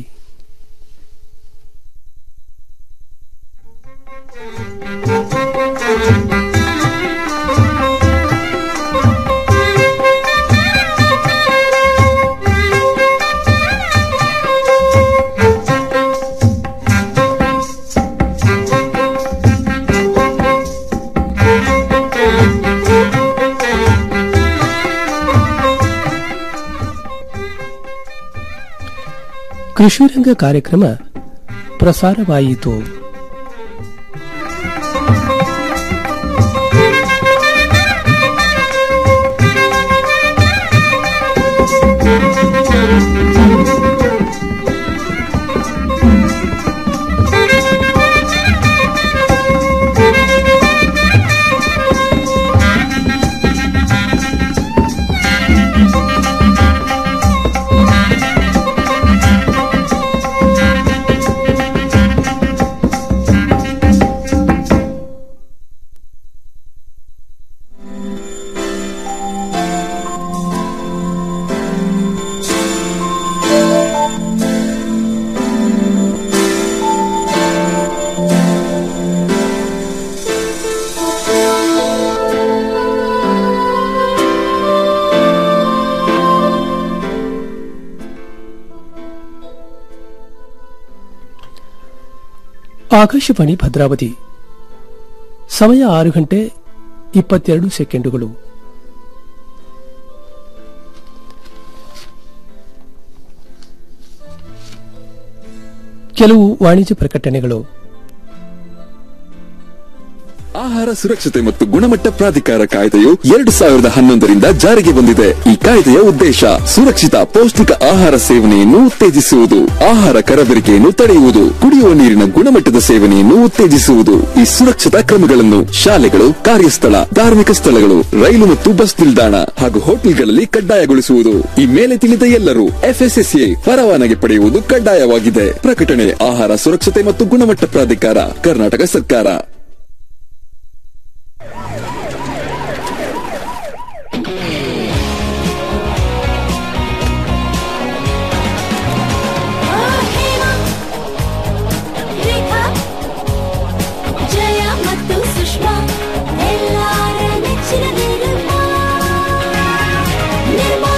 ಕೃಷಿರಂಗ ಕಾರ್ಯಕ್ರಮ ಪ್ರಸಾರವಾಯಿತು ಆಕಾಶವಾಣಿ ಭದ್ರಾವತಿ ಸಮಯ ಆರು ಗಂಟೆ ಇಪ್ಪತ್ತೆರಡು ಸೆಕೆಂಡುಗಳು ಕೆಲವು ವಾಣಿಜ್ಯ ಪ್ರಕಟಣೆಗಳು ಆಹಾರ ಸುರಕ್ಷತೆ ಮತ್ತು ಗುಣಮಟ್ಟ ಪ್ರಾಧಿಕಾರ ಕಾಯ್ದೆಯು ಎರಡು ಸಾವಿರದ ಹನ್ನೊಂದರಿಂದ ಜಾರಿಗೆ ಬಂದಿದೆ ಈ ಕಾಯ್ದೆಯ ಉದ್ದೇಶ ಸುರಕ್ಷಿತ ಪೌಷ್ಟಿಕ ಆಹಾರ ಸೇವನೆಯನ್ನು ಉತ್ತೇಜಿಸುವುದು ಆಹಾರ ಕರಬೇರಿಕೆಯನ್ನು ತಡೆಯುವುದು ಕುಡಿಯುವ ನೀರಿನ ಗುಣಮಟ್ಟದ ಸೇವನೆಯನ್ನು ಉತ್ತೇಜಿಸುವುದು ಈ ಸುರಕ್ಷತಾ ಕ್ರಮಗಳನ್ನು ಶಾಲೆಗಳು ಕಾರ್ಯಸ್ಥಳ ಧಾರ್ಮಿಕ ಸ್ಥಳಗಳು ರೈಲು ಮತ್ತು ಬಸ್ ನಿಲ್ದಾಣ ಹಾಗೂ ಹೋಟೆಲ್ಗಳಲ್ಲಿ ಕಡ್ಡಾಯಗೊಳಿಸುವುದು ಈ ಮೇಲೆ ತಿಳಿದ ಎಲ್ಲರೂ ಎಫ್ಎಸ್ಎಸ್ಎ ಪರವಾನಗಿ ಪಡೆಯುವುದು ಕಡ್ಡಾಯವಾಗಿದೆ ಪ್ರಕಟಣೆ ಆಹಾರ ಸುರಕ್ಷತೆ ಮತ್ತು ಗುಣಮಟ್ಟ ಪ್ರಾಧಿಕಾರ ಕರ್ನಾಟಕ ಸರ್ಕಾರ ರೇಖಾ ಜಯ ಮತ್ತು ಸುಷ್ಮಾ ಎಲ್ಲಾರ ನೆಚ್ಚಿನ ನಿರ್ಮಾ ನಿರ್ಮಾ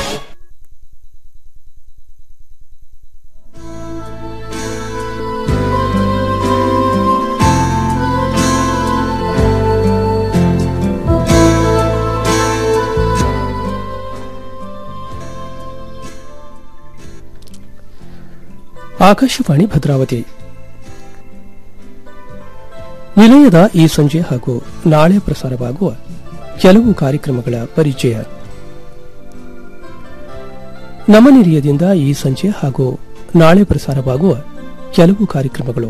ಆಕಾಶವಾಣಿ ಭದ್ರಾವತಿ ನಿಲಯದ ಈ ಸಂಜೆ ಹಾಗೂ ನಾಳೆ ಪ್ರಸಾರವಾಗುವ ಕೆಲವು ಕಾರ್ಯಕ್ರಮಗಳ ಪರಿಚಯ ನಮ್ಮ ನಿಲಯದಿಂದ ಈ ಸಂಜೆ ಹಾಗೂ ನಾಳೆ ಪ್ರಸಾರವಾಗುವ ಕೆಲವು ಕಾರ್ಯಕ್ರಮಗಳು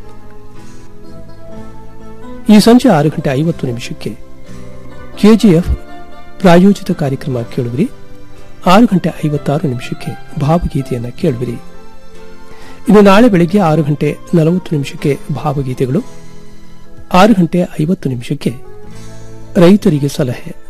ಈ ಸಂಜೆ ಆರು ಗಂಟೆ ಐವತ್ತು ನಿಮಿಷಕ್ಕೆ ಕೆಜಿಎಫ್ ಪ್ರಾಯೋಜಿತ ಕಾರ್ಯಕ್ರಮ ಕೇಳುವಿರಿ ಆರು ಗಂಟೆ ಐವತ್ತಾರು ನಿಮಿಷಕ್ಕೆ ಭಾವಗೀತೆಯನ್ನು ಕೇಳುವಿರಿ ಇನ್ನು ನಾಳೆ ಬೆಳಿಗ್ಗೆ ಆರು ಗಂಟೆ ನಲವತ್ತು ನಿಮಿಷಕ್ಕೆ ಭಾವಗೀತೆಗಳು ಆರು ಗಂಟೆ ಐವತ್ತು ನಿಮಿಷಕ್ಕೆ ರೈತರಿಗೆ ಸಲಹೆ